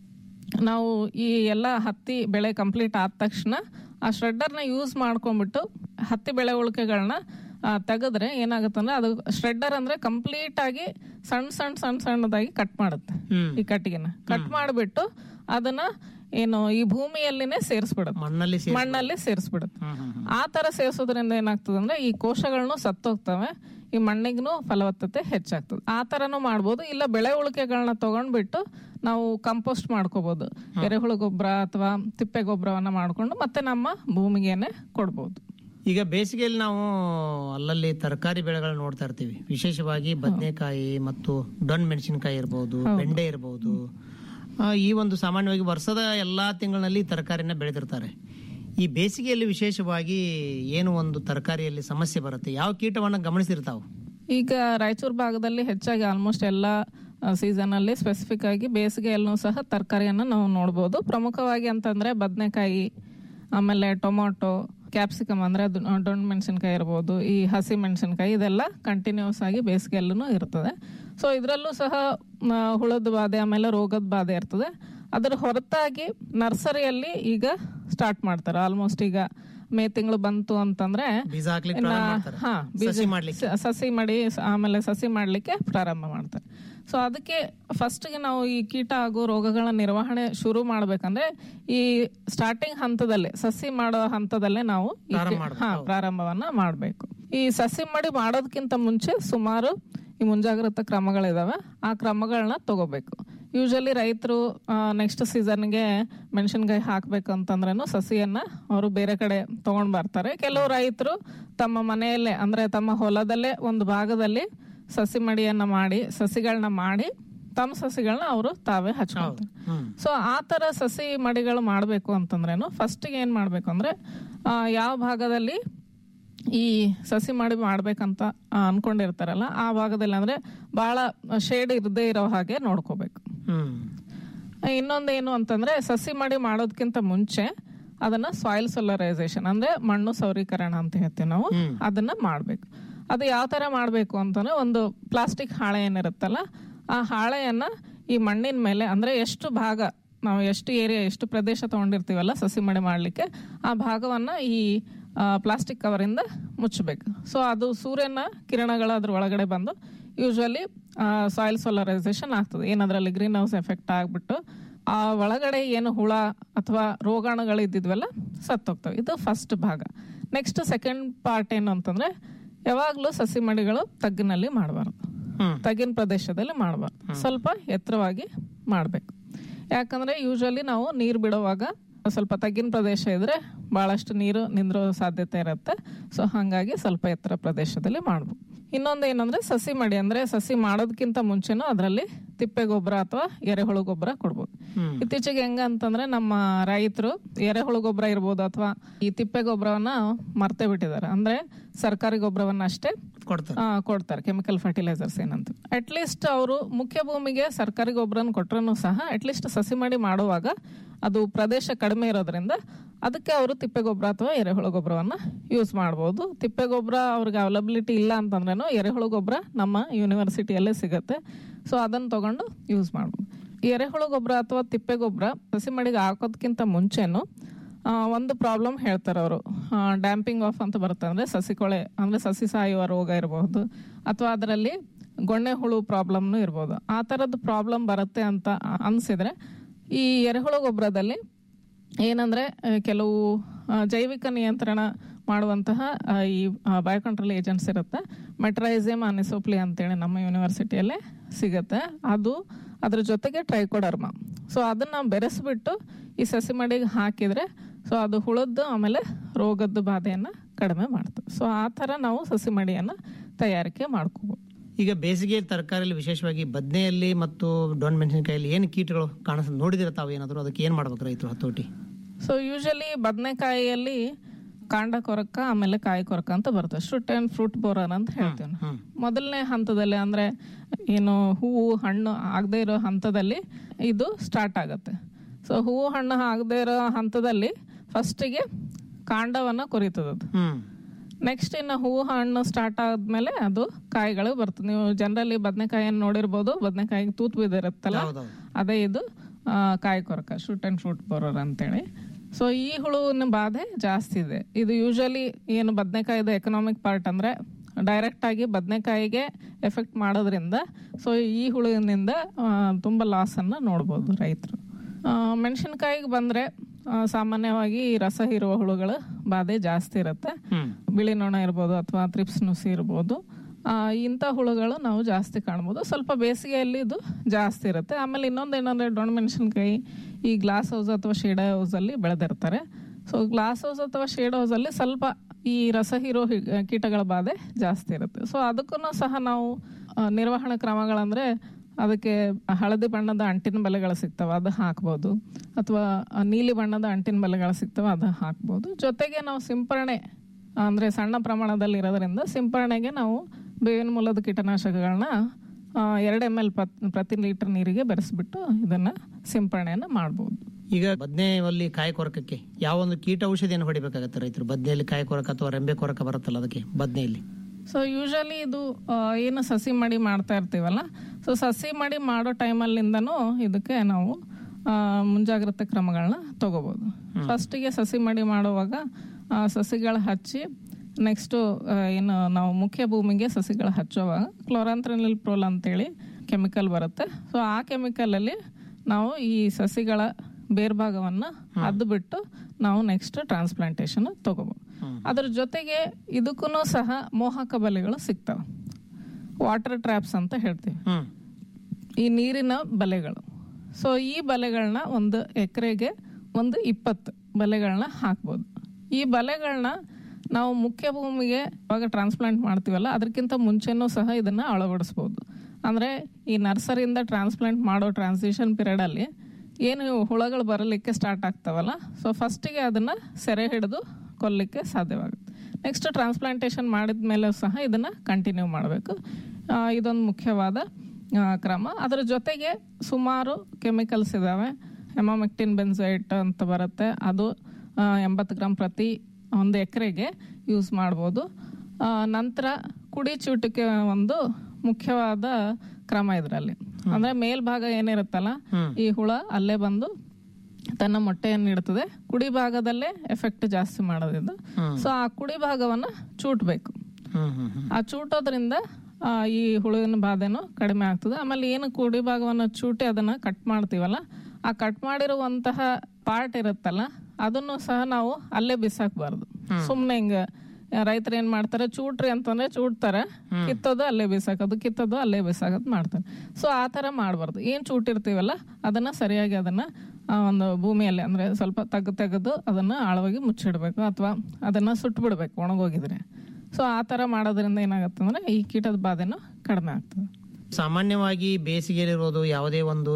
ನಾವು ಈ ಎಲ್ಲ ಹತ್ತಿ ಬೆಳೆ ಕಂಪ್ಲೀಟ್ ಆದ ತಕ್ಷಣ ಆ ಶ್ರೆಡ್ಡರ್ನ ಯೂಸ್ ಮಾಡ್ಕೊಂಡ್ಬಿಟ್ಟು ಹತ್ತಿ ಬೆಳೆ ಉಳಿಕೆಗಳನ್ನ ತೆಗೆದ್ರೆ ಏನಾಗುತ್ತಂದ್ರೆ ಅದು ಶ್ರೆಡ್ಡರ್ ಅಂದ್ರೆ ಕಂಪ್ಲೀಟ್ ಆಗಿ ಸಣ್ಣ ಸಣ್ಣ ಸಣ್ಣ ಸಣ್ಣದಾಗಿ ಕಟ್ ಮಾಡುತ್ತೆ ಹ್ಮ್. ಈ ಕಟ್ಟಿಗೆನ ಕಟ್ ಮಾಡಿಬಿಟ್ಟು ಅದನ್ನ ಏನು ಈ ಭೂಮಿಯಲ್ಲಿನೇ ಸೇರಿಸ್ಬಿಡುತ್ತೆ ಮಣ್ಣಲ್ಲಿ ಸೇರಿ ಮಣ್ಣಲ್ಲಿ ಸೇರಿಸ್ಬಿಡುತ್ತೆ ಹ್ಮ್ ಹ್ಮ್ ಆ ತರ ಸೇರಿಸೋದ್ರಿಂದ ಏನಾಗ್ತದೆ ಅಂದ್ರೆ ಈ ಕೋಶಗಳನ್ನು ಸತ್ತೋಗ್ತವೆ ಈ ಮಣ್ಣಿಗೂ ಫಲವತ್ತತೆ ಹೆಚ್ಚಾಗ್ತದೆ ಆ ತರನು ಮಾಡ್ಬೋದು ಇಲ್ಲ ಬೆಳೆ ಉಳಿಕೆಗಳನ್ನ ತಗೊಂಡ್ಬಿಟ್ಟು ನಾವು ಕಂಪೋಸ್ಟ್ ಮಾಡ್ಕೋಬಹುದು ಎರೆಹುಳು ಗೊಬ್ಬರ ಅಥವಾ ತಿಪ್ಪೆ ಗೊಬ್ಬರವನ್ನ ಮಾಡ್ಕೊಂಡು ಮತ್ತೆ ನಮ್ಮ ಭೂಮಿಗೆನೆ ಕೊಡ್ಬೋದು ಈಗ ಬೇಸಿಗೆಯಲ್ಲಿ ನಾವು ಅಲ್ಲಲ್ಲಿ ತರಕಾರಿ ಬೆಳೆಗಳನ್ನ ನೋಡ್ತಾ ಇರ್ತೀವಿ ವಿಶೇಷವಾಗಿ ಬದನೆಕಾಯಿ ಮತ್ತು ಡೊಣ್ ಮೆಣಸಿನಕಾಯಿ ಇರ್ಬೋದು ಬೆಂಡೆ ಇರ್ಬೋದು ಆ, ಈ ಒಂದು ಸಾಮಾನ್ಯವಾಗಿ ವರ್ಷದ ಎಲ್ಲಾ ತಿಂಗಳಿನಲ್ಲಿ ತರಕಾರಿನ ಬೆಳೆದಿರ್ತಾರೆ ಈ ಬೇಸಿಗೆಯಲ್ಲಿ ವಿಶೇಷವಾಗಿ ಏನು ಒಂದು ತರಕಾರಿಯಲ್ಲಿ ಸಮಸ್ಯೆ ಬರುತ್ತೆ ಯಾವ ಕೀಟವನ್ನ ಗಮನಿಸಿರ್ತಾವು ಈಗ ರಾಯಚೂರು ಭಾಗದಲ್ಲಿ ಹೆಚ್ಚಾಗಿ ಆಲ್ಮೋಸ್ಟ್ ಎಲ್ಲ ಸೀಸನ್ ಅಲ್ಲಿ ಸ್ಪೆಸಿಫಿಕ್ ಆಗಿ ಬೇಸಿಗೆಯಲ್ಲೂ ಸಹ ತರಕಾರಿಯನ್ನ ನಾವು ನೋಡ್ಬೋದು ಪ್ರಮುಖವಾಗಿ ಅಂತಂದ್ರೆ ಬದನೆಕಾಯಿ ಆಮೇಲೆ ಟೊಮೊಟೊ ಕ್ಯಾಪ್ಸಿಕಮ್ ಅಂದ್ರೆ ಅದು ಡೊಣ್ ಮೆಣಸಿನ್ಕಾಯಿ ಇರ್ಬೋದು ಈ ಹಸಿ ಮೆಣಸಿನ್ಕಾಯಿ ಇದೆಲ್ಲ ಕಂಟಿನ್ಯೂಸ್ ಆಗಿ ಬೇಸಿಗೆಯಲ್ಲೂ ಇರ್ತದೆ ಸೊ ಇದರಲ್ಲೂ ಸಹ ಮ, ಹುಳದ ಬಾಧೆ ಆಮೇಲೆ ರೋಗದ ಬಾಧೆ ಇರ್ತದೆ ಅದರ ಹೊರತಾಗಿ ನರ್ಸರಿಯಲ್ಲಿ ಈಗ ಸ್ಟಾರ್ಟ್ ಮಾಡ್ತಾರೆ ಆಲ್ಮೋಸ್ಟ್ ಈಗ ಮೇ ತಿಂಗಳು ಬಂತು ಅಂತಂದ್ರೆ ಬೀಜ ಹಾಕ್ಲಿಕ್ಕೆ ಇನ್ನ- ಪ್ರಾರಂಭ ಮಾಡ್ತಾರೆ. ಹಾ, ಬೀಜ- ಸಸಿ ಮಾಡ್ಲಿಕ್ಕೆ. ಸ- ಸಸಿ ಮಾಡಿ ಸ- ಆಮೇಲೆ ಸಸಿ ಮಾಡ್ಲಿಕ್ಕೆ ಪ್ರಾರಂಭ ಮಾಡ್ತಾರೆ ಸೊ ಅದಕ್ಕೆ ಫಸ್ಟ್ಗೆ ನಾವು ಈ ಕೀಟ ಹಾಗೂ ರೋಗಗಳ ನಿರ್ವಹಣೆ ಶುರು ಮಾಡ್ಬೇಕಂದ್ರೆ ಈ ಸ್ಟಾರ್ಟಿಂಗ್ ಹಂತದಲ್ಲೇ ಸಸಿ ಮಾಡೋ ಹಂತದಲ್ಲೇ ನಾವು ಈ ಪ್ರಾರಂಭ ಕಿ- ಮಾಡ್ಬೇಕು, ಹಾ ಪ್ರಾರಂಭವನ್ನ ಮಾಡ್ಬೇಕು ಈ ಸಸಿ ಮಾಡಿ ಮಾಡೋದಕ್ಕಿಂತ ಮುಂಚೆ ಸುಮಾರು ಈ ಮುಂಜಾಗ್ರತಾ ಕ್ರಮಗಳಿದಾವೆ ಆ ಕ್ರಮಗಳನ್ನ ತಗೋಬೇಕು ಯೂಶಲಿ ರೈತರು ನೆಕ್ಸ್ಟ್ ಸೀಸನ್ಗೆ ಮೆಣಸಿನ್ಕಾಯಿ ಹಾಕ್ಬೇಕು ಅಂತಂದ್ರೇನು ಸಸಿಯನ್ನ ಅವರು ಬೇರೆ ಕಡೆ ತಗೊಂಡ್ ಬರ್ತಾರೆ ಕೆಲವು ರೈತರು ತಮ್ಮ ಮನೆಯಲ್ಲೇ ಅಂದ್ರೆ ತಮ್ಮ ಹೊಲದಲ್ಲೇ ಒಂದು ಭಾಗದಲ್ಲಿ ಸಸಿ ಮಡಿಯನ್ನ ಮಾಡಿ ಸಸಿಗಳನ್ನ ಮಾಡಿ ತಮ್ಮ ಸಸಿಗಳನ್ನ ಅವರು ತಾವೇ ಹಚ್ಕೊಳ್ತಾರೆ ಹ್ಮ್ ಸೊ ಆ ತರ ಸಸಿ ಮಡಿಗಳು ಮಾಡಬೇಕು ಅಂತಂದ್ರೇನು ಫಸ್ಟಿಗೆ ಏನ್ ಮಾಡ್ಬೇಕು ಅಂದ್ರೆ ಆ, ಯಾವ ಭಾಗದಲ್ಲಿ ಈ ಸಸಿ ಮಾಡಿ ಮಾಡ್ಬೇಕಂತ ಆ, ಅನ್ಕೊಂಡಿರ್ತಾರಲ್ಲ ಆ ಭಾಗದಲ್ಲಿ ಅಂದ್ರೆ ಬಹಳ ಶೇಡ್ ಇರದೇ ಇರೋ ಹಾಗೆ ನೋಡ್ಕೋಬೇಕು ಹ್ಮ್ ಇನ್ನೊಂದೇನು ಅಂತಂದ್ರೆ ಸಸಿ ಮಾಡಿ ಮಾಡೋದಕ್ಕಿಂತ ಮುಂಚೆ ಅದನ್ನ ಸಾಯಿಲ್ ಸೋಲರೈಸೇಷನ್ ಅಂದ್ರೆ ಮಣ್ಣು ಸೌರೀಕರಣ ಅಂತ ಹೇಳ್ತೀವಿ ನಾವು ಅದನ್ನ ಮಾಡ್ಬೇಕು ಅದು ಯಾವ ತರ ಮಾಡ್ಬೇಕು ಅಂತಂದ್ರೆ ಒಂದು ಪ್ಲಾಸ್ಟಿಕ್ ಹಾಳೆ ಏನಿರುತ್ತಲ್ಲ ಆ ಹಾಳೆಯನ್ನ ಈ ಮಣ್ಣಿನ ಮೇಲೆ ಅಂದ್ರೆ ಎಷ್ಟು ಭಾಗ ನಾವು ಎಷ್ಟು ಏರಿಯಾ ಎಷ್ಟು ಪ್ರದೇಶ ತಗೊಂಡಿರ್ತೀವಲ್ಲ ಸಸಿ ಮಡಿ ಮಾಡ್ಲಿಕ್ಕೆ ಆ ಭಾಗವನ್ನ ಈ ಪ್ಲಾಸ್ಟಿಕ್ ಕವರಿಂದ ಮುಚ್ಚಬೇಕು ಸೊ ಅದು ಸೂರ್ಯನ ಕಿರಣಗಳ ಅದ್ರ ಒಳಗಡೆ ಬಂದು ಯೂಶುವಲಿ ಸಾಯಿಲ್ ಸೋಲರೈಸೇಷನ್ ಆಗ್ತದೆ ಏನದ್ರಲ್ಲಿ ಗ್ರೀನ್ ಹೌಸ್ ಎಫೆಕ್ಟ್ ಆಗ್ಬಿಟ್ಟು ಆ ಒಳಗಡೆ ಏನು ಹುಳ ಅಥವಾ ರೋಗಾಣುಗಳು ಇದ್ದಿದ್ವಲ್ಲ ಸತ್ತೋಗ್ತವೆ ಇದು ಫಸ್ಟ್ ಭಾಗ ನೆಕ್ಸ್ಟ್ ಸೆಕೆಂಡ್ ಪಾರ್ಟ್ ಏನು ಅಂತಂದ್ರೆ ಯಾವಾಗ್ಲೂ ಸಸಿ ಮಡಿಗಳು ತಗ್ಗಿನಲ್ಲಿ ಮಾಡಬಾರ್ದು ಹ್ಮ್. ತಗ್ಗಿನ ಪ್ರದೇಶದಲ್ಲಿ ಮಾಡಬಾರ್ದು ಸ್ವಲ್ಪ ಎತ್ತರವಾಗಿ ಮಾಡಬೇಕು ಯಾಕಂದ್ರೆ ಯೂಶಲಿ ನಾವು ನೀರು ಬಿಡುವಾಗ ಸ್ವಲ್ಪ ತಗ್ಗಿನ ಪ್ರದೇಶ ಇದ್ರೆ ಬಹಳಷ್ಟು ನೀರು ನಿಂದ್ರೋ ಸಾಧ್ಯತೆ ಇರುತ್ತೆ ಸೊ ಹಾಗಾಗಿ ಸ್ವಲ್ಪ ಎತ್ತರ ಪ್ರದೇಶದಲ್ಲಿ ಮಾಡ್ಬೋದು ಇನ್ನೊಂದು ಏನಂದ್ರೆ ಸಸಿ ಮಡಿ ಅಂದ್ರೆ ಸಸಿ ಮಾಡೋದಕ್ಕಿಂತ ಮುಂಚೆನೂ ಅದರಲ್ಲಿ ತಿಪ್ಪೆ ಗೊಬ್ಬರ ಅಥವಾ ಎರೆಹುಳು ಗೊಬ್ಬರ ಕೊಡ್ಬೋದು ಹ್ಮ್. ಇತ್ತೀಚೆಗೆ ಹೆಂಗ ಅಂತಂದ್ರೆ ನಮ್ಮ ರೈತರು ಎರೆಹುಳು ಗೊಬ್ಬರ ಇರ್ಬೋದು ಅಥವಾ ಈ ತಿಪ್ಪೆ ಗೊಬ್ಬರವನ್ನ ಮರ್ತೇ ಬಿಟ್ಟಿದ್ದಾರೆ ಅಂದ್ರೆ ಸರ್ಕಾರಿ ಗೊಬ್ಬರವನ್ನ ಅಷ್ಟೇ ಕೊಡ್ತಾರೆ ಆ, ಕೊಡ್ತಾರೆ ಕೆಮಿಕಲ್ ಫರ್ಟಿಲೈಸರ್ಸ್ ಏನಂತ ಅಟ್ ಲೀಸ್ಟ್ ಅವರು ಮುಖ್ಯ ಭೂಮಿಗೆ ಸರ್ಕಾರಿ ಗೊಬ್ಬರನ ಕೊಟ್ರೂ ಸಹ ಅಟ್ ಲೀಸ್ಟ್ ಸಸಿ ಮಾಡಿ ಮಾಡುವಾಗ ಅದು ಪ್ರದೇಶ ಕಡಿಮೆ ಇರೋದ್ರಿಂದ ಅದಕ್ಕೆ ಅವರು ತಿಪ್ಪೆ ಗೊಬ್ಬರ ಅಥವಾ ಎರೆಹುಳು ಗೊಬ್ಬರವನ್ನ ಯೂಸ್ ಮಾಡ್ಬೋದು ತಿಪ್ಪೆ ಗೊಬ್ಬರ ಅವ್ರಿಗೆ ಅವೈಲಬಿಲಿಟಿ ಇಲ್ಲ ಅಂತಂದ್ರೇನು ಎರೆಹುಳು ಗೊಬ್ಬರ ನಮ್ಮ ಯೂನಿವರ್ಸಿಟಿಯಲ್ಲೇ ಸಿಗುತ್ತೆ ಸೊ ಅದನ್ನ ತಗೊಂಡು ಯೂಸ್ ಮಾಡ್ಬೋದು ಈ ಎರೆಹುಳು ಗೊಬ್ಬರ ಅಥವಾ ತಿಪ್ಪೆ ಗೊಬ್ಬರ ಸಸಿ ಮಡಿಗೆ ಹಾಕೋದಕ್ಕಿಂತ ಮುಂಚೆನು ಆ, ಒಂದು ಪ್ರಾಬ್ಲಮ್ ಹೇಳ್ತಾರೆ ಅವರು ಡ್ಯಾಂಪಿಂಗ್ ಆಫ್ ಅಂತ ಬರುತ್ತೆ ಅಂದ್ರೆ ಸಸಿ ಕೊಳೆ ಅಂದ್ರೆ ಸಸಿ ಸಾಯುವ ರೋಗ ಇರಬಹುದು ಅಥವಾ ಅದರಲ್ಲಿ ಗೊಣ್ಣೆ ಹುಳು ಪ್ರಾಬ್ಲಮ್ನು ಇರ್ಬೋದು ಆ ಥರದ್ದು ಪ್ರಾಬ್ಲಮ್ ಬರುತ್ತೆ ಅಂತ ಅನಿಸಿದ್ರೆ ಈ ಎರೆಹುಳು ಗೊಬ್ಬರದಲ್ಲಿ ಏನಂದ್ರೆ ಆ, ಕೆಲವು ಆ, ಜೈವಿಕ ನಿಯಂತ್ರಣ ಮಾಡುವಂತಹ ಆ, ಈ ಬಯೋಕಂಟ್ರೋಲ್ ಏಜೆಂಟ್ಸ್ ಇರುತ್ತೆ ಮೆಟ್ರೈಸೇಮ್ ಅನಿಸೋಪ್ಲಿ ಅಂತೇಳಿ ನಮ್ಮ ಯೂನಿವರ್ಸಿಟಿಯಲ್ಲೇ ಸಿಗುತ್ತೆ ಅದು ಅದ್ರ ಜೊತೆಗೆ ಟ್ರೈಕೋಡರ್ಮ ಸೊ ಅದನ್ನ ಬೆರೆಸ್ಬಿಟ್ಟು ಈ ಸಸಿ ಮಡಿಗೆ ಹಾಕಿದ್ರೆ ಸೊ ಅದು ಹುಳದ್ದು ಆಮೇಲೆ ರೋಗದ ಬಾಧೆಯನ್ನ ಕಡಿಮೆ ಮಾಡ್ತದೆ ಸೊ ಆ ಥರ ನಾವು ಸಸಿ ಮಡಿಯನ್ನ ತಯಾರಿಕೆ ಮಾಡ್ಕೋಬಹುದು ಈಗ ಬೇಸಿಗೆ ತರಕಾರಿಯಲ್ಲಿ ವಿಶೇಷವಾಗಿ ಬದನೆಯಲ್ಲಿ ಮತ್ತು ಡೊಣ್ ಮೆಣಸಿನಕಾಯಲ್ಲಿ ಏನು ಕೀಟಗಳು ಕಾಣಿಸ್ ನೋಡಿದಿರ ತಾವು ಏನಾದರೂ ಅದಕ್ಕೆ ಏನು ಮಾಡ್ಬೇಕು ರೈತರು ಹತೋಟಿ ಸೊ ಯೂಶಲಿ ಬದನೆಕಾಯಿಯಲ್ಲಿ ಕಾಂಡ ಕೊರಕ ಆಮೇಲೆ ಕಾಯಿ ಕೊರಕ ಅಂತ ಬರ್ತದೆ ಶುಟ್ ಅಂಡ್ ಫ್ರೂಟ್ ಬೋರರ್ ಅಂತ ಹೇಳ್ತೀವಿ ನಾವು. ಮೊದಲನೇ ಹಂತದಲ್ಲಿ ಅಂದ್ರೆ ಏನು ಹೂವು ಹಣ್ಣು ಆಗದೆ ಇರೋ ಹಂತದಲ್ಲಿ ಇದು ಸ್ಟಾರ್ಟ್ ಆಗುತ್ತೆ ಸೊ ಹೂವು ಹಣ್ಣು ಆಗದೆ ಇರೋ ಹಂತದಲ್ಲಿ ಫಸ್ಟಿಗೆ ಕಾಂಡವನ್ನ ಕೊರಿತದೆ ಅದು ಹ್ಮ್ ನೆಕ್ಸ್ಟ್ ಇನ್ನು ಹೂವು ಹಣ್ಣು ಸ್ಟಾರ್ಟ್ ಆದ್ಮೇಲೆ ಅದು ಕಾಯಿಗಳು ಬರ್ತದೆ ನೀವು ಜನರಲಿ ಬದನೆಕಾಯಿಯನ್ನು ನೋಡಿರ್ಬೋದು ಬದನೆಕಾಯಿಗೆ ತೂತ್ ಬಿದ್ದಿರುತ್ತಲ್ಲ ಹೌದೌದು ಅದೇ ಇದು ಆ, ಕಾಯಿ ಕೊರಕ ಶೂಟ್ ಅಂಡ್ ಫ್ರೂಟ್ ಬೋರರ್ ಅಂತೇಳಿ ಸೊ ಈ ಹುಳುವಿನ ಬಾಧೆ ಜಾಸ್ತಿ ಇದೆ ಇದು ಯೂಶಲಿ ಏನು ಬದನೆಕಾಯಿದ ಎಕನಾಮಿಕ್ ಪಾರ್ಟ್ ಅಂದ್ರೆ ಡೈರೆಕ್ಟ್ ಆಗಿ ಬದನೆಕಾಯಿಗೆ ಎಫೆಕ್ಟ್ ಮಾಡೋದ್ರಿಂದ ಸೊ ಈ ಹುಳುವಿನಿಂದ ಆ, ತುಂಬಾ ಲಾಸ್ ಅನ್ನ ನೋಡ್ಬೋದು ರೈತರು ಮೆಣಸಿನಕಾಯಿಗೆ ಬಂದ್ರೆ ಆ, ಸಾಮಾನ್ಯವಾಗಿ ಈ ರಸ ಹೀರುವ ಹುಳುಗಳ ಬಾಧೆ ಜಾಸ್ತಿ ಇರುತ್ತೆ ಹ್ಮ್ ಬಿಳಿ ನೊಣ ಇರ್ಬೋದು ಅಥವಾ ತ್ರಿಪ್ಸ್ ನುಸಿ ಇರ್ಬೋದು ಆ, ಇಂಥ ಹುಳುಗಳು ನಾವು ಜಾಸ್ತಿ ಕಾಣ್ಬೋದು ಸ್ವಲ್ಪ ಬೇಸಿಗೆಯಲ್ಲಿ ಇದು ಜಾಸ್ತಿ ಇರುತ್ತೆ ಆಮೇಲೆ ಇನ್ನೊಂದು ಏನಂದ್ರೆ ಡೊಣ ಮೆಣಸಿನ್ಕಾಯಿ ಈ ಗ್ಲಾಸ್ ಹೌಸ್ ಅಥವಾ ಶೇಡ್ ಹೌಸ್ ಅಲ್ಲಿ ಬೆಳೆದಿರ್ತಾರೆ ಸೊ ಗ್ಲಾಸ್ ಹೌಸ್ ಅಥವಾ ಶೇಡ್ ಹೌಸ್ ಅಲ್ಲಿ ಸ್ವಲ್ಪ ಈ ರಸ ಹೀರೋ ಹಿ- ಕೀಟಗಳ ಬಾಧೆ ಜಾಸ್ತಿ ಇರುತ್ತೆ ಸೊ ಅದಕ್ಕೂ ಸಹ ನಾವು ಆ, ನಿರ್ವಹಣಾ ಕ್ರಮಗಳಂದ್ರೆ ಅದಕ್ಕೆ ಹಳದಿ ಬಣ್ಣದ ಅಂಟಿನ ಬಲೆಗಳು ಸಿಗ್ತವೆ ಅದು ಹಾಕ್ಬೋದು ಅಥವಾ ನೀಲಿ ಬಣ್ಣದ ಅಂಟಿನ ಬಲೆಗಳು ಸಿಗ್ತವೆ ಅದು ಹಾಕ್ಬೋದು ಜೊತೆಗೆ ನಾವು ಸಿಂಪರಣೆ ಅಂದ್ರೆ ಸಣ್ಣ ಪ್ರಮಾಣದಲ್ಲಿ ಇರೋದ್ರಿಂದ ಸಿಂಪರಣೆಗೆ ನಾವು ಬೇವಿನ ಮೂಲದ ಕೀಟನಾಶಕಗಳನ್ನ ಎರಡು ಎಮ್ ಎಲ್ ಪ್ರತಿ ಲೀಟರ್ ನೀರಿಗೆ ಬೆರೆಸ್ಬಿಟ್ಟು ಇದನ್ನ ಸಿಂಪರಣೆಯನ್ನ ಮಾಡ್ಬೋದು ಈಗ ಬದನೆಯಲ್ಲಿ ಕಾಯಿ ಕೊರಕಕ್ಕೆ ಯಾವ ಒಂದು ಕೀಟ ಔಷಧಿಯನ್ನು ಹೊಡಿಬೇಕಾಗತ್ತೆ ರೈತರು ಬದನೆಯಲ್ಲಿ ಕಾಯಿ ಕೊರಕ ಅಥವಾ ರೆಂಬೆ ಕೊರಕ ಬರುತ್ತಲ್ಲ ಅದಕ್ಕೆ ಬದನೆಯಲ್ಲಿ ಸೊ ಯೂಶಲಿ ಇದು ಆ, ಏನು ಸಸಿ ಮಡಿ ಮಾಡ್ತಾ ಇರ್ತೀವಲ್ಲ ಸೊ ಸಸಿ ಮಡಿ ಮಾಡೋ ಟೈಮಲ್ಲಿಂದನೂ ಇದಕ್ಕೆ ನಾವು ಆ, ಮುಂಜಾಗ್ರತೆ ಕ್ರಮಗಳನ್ನ ತಗೋಬಹುದು ಫಸ್ಟಿಗೆ ಸಸಿ ಮಡಿ ಮಾಡುವಾಗ ಆ, ಸಸಿಗಳ ಹಚ್ಚಿ ನೆಕ್ಸ್ಟು ಏನು ನಾವು ಮುಖ್ಯ ಭೂಮಿಗೆ ಸಸಿಗಳ ಹಚ್ಚುವಾಗ ಕ್ಲೋರಾಂತ್ರಿನಿಲ್ ಪ್ರೋಲ್ ಅಂತೇಳಿ ಕೆಮಿಕಲ್ ಬರುತ್ತೆ ಸೊ ಆ ಕೆಮಿಕಲಲ್ಲಿ ನಾವು ಈ ಸಸಿಗಳ ಬೇರ್ಭಾಗವನ್ನ ಅದ್ದು ಬಿಟ್ಟು ನಾವು ನೆಕ್ಸ್ಟ್ ಟ್ರಾನ್ಸ್ಪ್ಲಾಂಟೇಶನ್ ತಗೋಬಹುದು ಅದ್ರ ಜೊತೆಗೆ ಇದಕ್ಕೂ ಸಹ ಮೋಹಕ ಬಲೆಗಳು ಸಿಗ್ತವೆ ವಾಟರ್ ಟ್ರ್ಯಾಪ್ಸ್ ಅಂತ ಹೇಳ್ತೀವಿ ಹ್ಮ್ ಈ ನೀರಿನ ಬಲೆಗಳು ಸೊ ಈ ಬಲೆಗಳನ್ನ ಒಂದು ಎಕರೆಗೆ ಒಂದು ಇಪ್ಪತ್ತು ಬಲೆಗಳನ್ನ ಹಾಕ್ಬೋದು ಈ ಬಲೆಗಳನ್ನ ನಾವು ಮುಖ್ಯ ಭೂಮಿಗೆ ಇವಾಗ ಟ್ರಾನ್ಸ್ಪ್ಲಾಂಟ್ ಮಾಡ್ತೀವಲ್ಲ ಅದಕ್ಕಿಂತ ಮುಂಚೆನೂ ಸಹ ಇದನ್ನ ಅಳವಡಿಸ್ಬೋದು ಅಂದ್ರೆ ಈ ನರ್ಸರಿಯಿಂದ ಟ್ರಾನ್ಸ್ಪ್ಲಾಂಟ್ ಮಾಡೋ ಟ್ರಾನ್ಸಿಷನ್ ಪೀರಿಯಡ್ ಅಲ್ಲಿ ಏನು ಇವು ಹುಳಗಳು ಬರಲಿಕ್ಕೆ ಸ್ಟಾರ್ಟ್ ಆಗ್ತಾವಲ್ಲ ಸೊ ಫಸ್ಟಿಗೆ ಅದನ್ನ ಸೆರೆ ಹಿಡಿದು ಕೊಲ್ಲಲಿಕ್ಕೆ ಸಾಧ್ಯವಾಗುತ್ತೆ ನೆಕ್ಸ್ಟ್ ಟ್ರಾನ್ಸ್ಪ್ಲಾಂಟೇಶನ್ ಮಾಡಿದ ಮೇಲೆ ಸಹ ಇದನ್ನ ಕಂಟಿನ್ಯೂ ಮಾಡಬೇಕು ಇದೊಂದು ಮುಖ್ಯವಾದ ಆ, ಕ್ರಮ ಅದರ ಜೊತೆಗೆ ಸುಮಾರು ಕೆಮಿಕಲ್ಸ್ ಇದಾವೆ ಹೆಮಾಮೆಕ್ಟಿನ್ ಬೆನ್ಸೈಟ್ ಅಂತ ಬರುತ್ತೆ ಅದು ಆ, ಎಂಬತ್ತು ಗ್ರಾಮ್ ಪ್ರತಿ ಒಂದು ಎಕರೆಗೆ ಯೂಸ್ ಮಾಡ್ಬೋದು ಆ, ನಂತರ ಕುಡಿ ಚೂಟಿಕೆ ಒಂದು ಮುಖ್ಯವಾದ ಕ್ರಮ ಇದರಲ್ಲಿ ಅಂದ್ರೆ ಮೇಲ್ಭಾಗ ಏನಿರುತ್ತಲ್ಲ ಈ ಹುಳ ಅಲ್ಲೇ ಬಂದು ತನ್ನ ಮೊಟ್ಟೆಯನ್ನು ಇಡ್ತದೆ ಕುಡಿ ಭಾಗದಲ್ಲೇ ಎಫೆಕ್ಟ್ ಜಾಸ್ತಿ ಮಾಡೋದಿದ್ದು ಸೊ ಆ ಕುಡಿ ಭಾಗವನ್ನ ಚೂಟ್ಬೇಕು ಹ್ಮ್ ಹ್ಮ್ ಹ್ಮ್ ಆ ಚೂಟೋದ್ರಿಂದ ಆ, ಈ ಹುಳುವಿನ ಬಾಧೆನೂ ಕಡಿಮೆ ಆಗ್ತದೆ ಆಮೇಲೆ ಏನು ಕುಡಿ ಭಾಗವನ್ನು ಚೂಟಿ ಅದನ್ನ ಕಟ್ ಮಾಡ್ತೀವಲ್ಲ ಆ ಕಟ್ ಮಾಡಿರುವಂತಹ ಪಾರ್ಟ್ ಇರುತ್ತಲ್ಲ ಅದನ್ನು ಸಹ ನಾವು ಅಲ್ಲೇ ಬಿಸಾಕ್ಬಾರ್ದು ಸುಮ್ನೆ ಹಿಂಗ ರೈತರು ಏನ್ ಮಾಡ್ತಾರೆ ಚೂಟ್ರಿ ಅಂತಂದ್ರೆ ಚೂಟ್ತಾರೆ ಕಿತ್ತೋದು ಅಲ್ಲೇ ಬಿಸಾಕೋದು ಕಿತ್ತೋದು ಅಲ್ಲೇ ಬಿಸಾಕೋದು ಮಾಡ್ತಾರೆ ಸೊ ಆ ತರ ಮಾಡಬಾರ್ದು ಏನ್ ಚೂಟಿರ್ತೀವಲ್ಲ ಅದನ್ನ ಸರಿಯಾಗಿ ಅದನ್ನ ಆ, ಒಂದು ಭೂಮಿಯಲ್ಲಿ ಅಂದ್ರೆ ಸ್ವಲ್ಪ ತೆಗೆದು ತೆಗೆದು ಅದನ್ನ ಆಳವಾಗಿ ಮುಚ್ಚಿಡ್ಬೇಕು ಅಥವಾ ಅದನ್ನ ಸುಟ್ಟು ಬಿಡ್ಬೇಕು ಒಣಗೋಗಿದ್ರೆ ಸೊ ಆ ಥರ ಮಾಡೋದ್ರಿಂದ ಏನಾಗುತ್ತೆ ಅಂದ್ರೆ ಈ ಕೀಟದ ಬಾಧೆನೂ ಕಡಿಮೆ ಆಗ್ತದೆ ಸಾಮಾನ್ಯವಾಗಿ ಬೇಸಿಗೆಯಲ್ಲಿರೋದು ಯಾವುದೇ ಒಂದು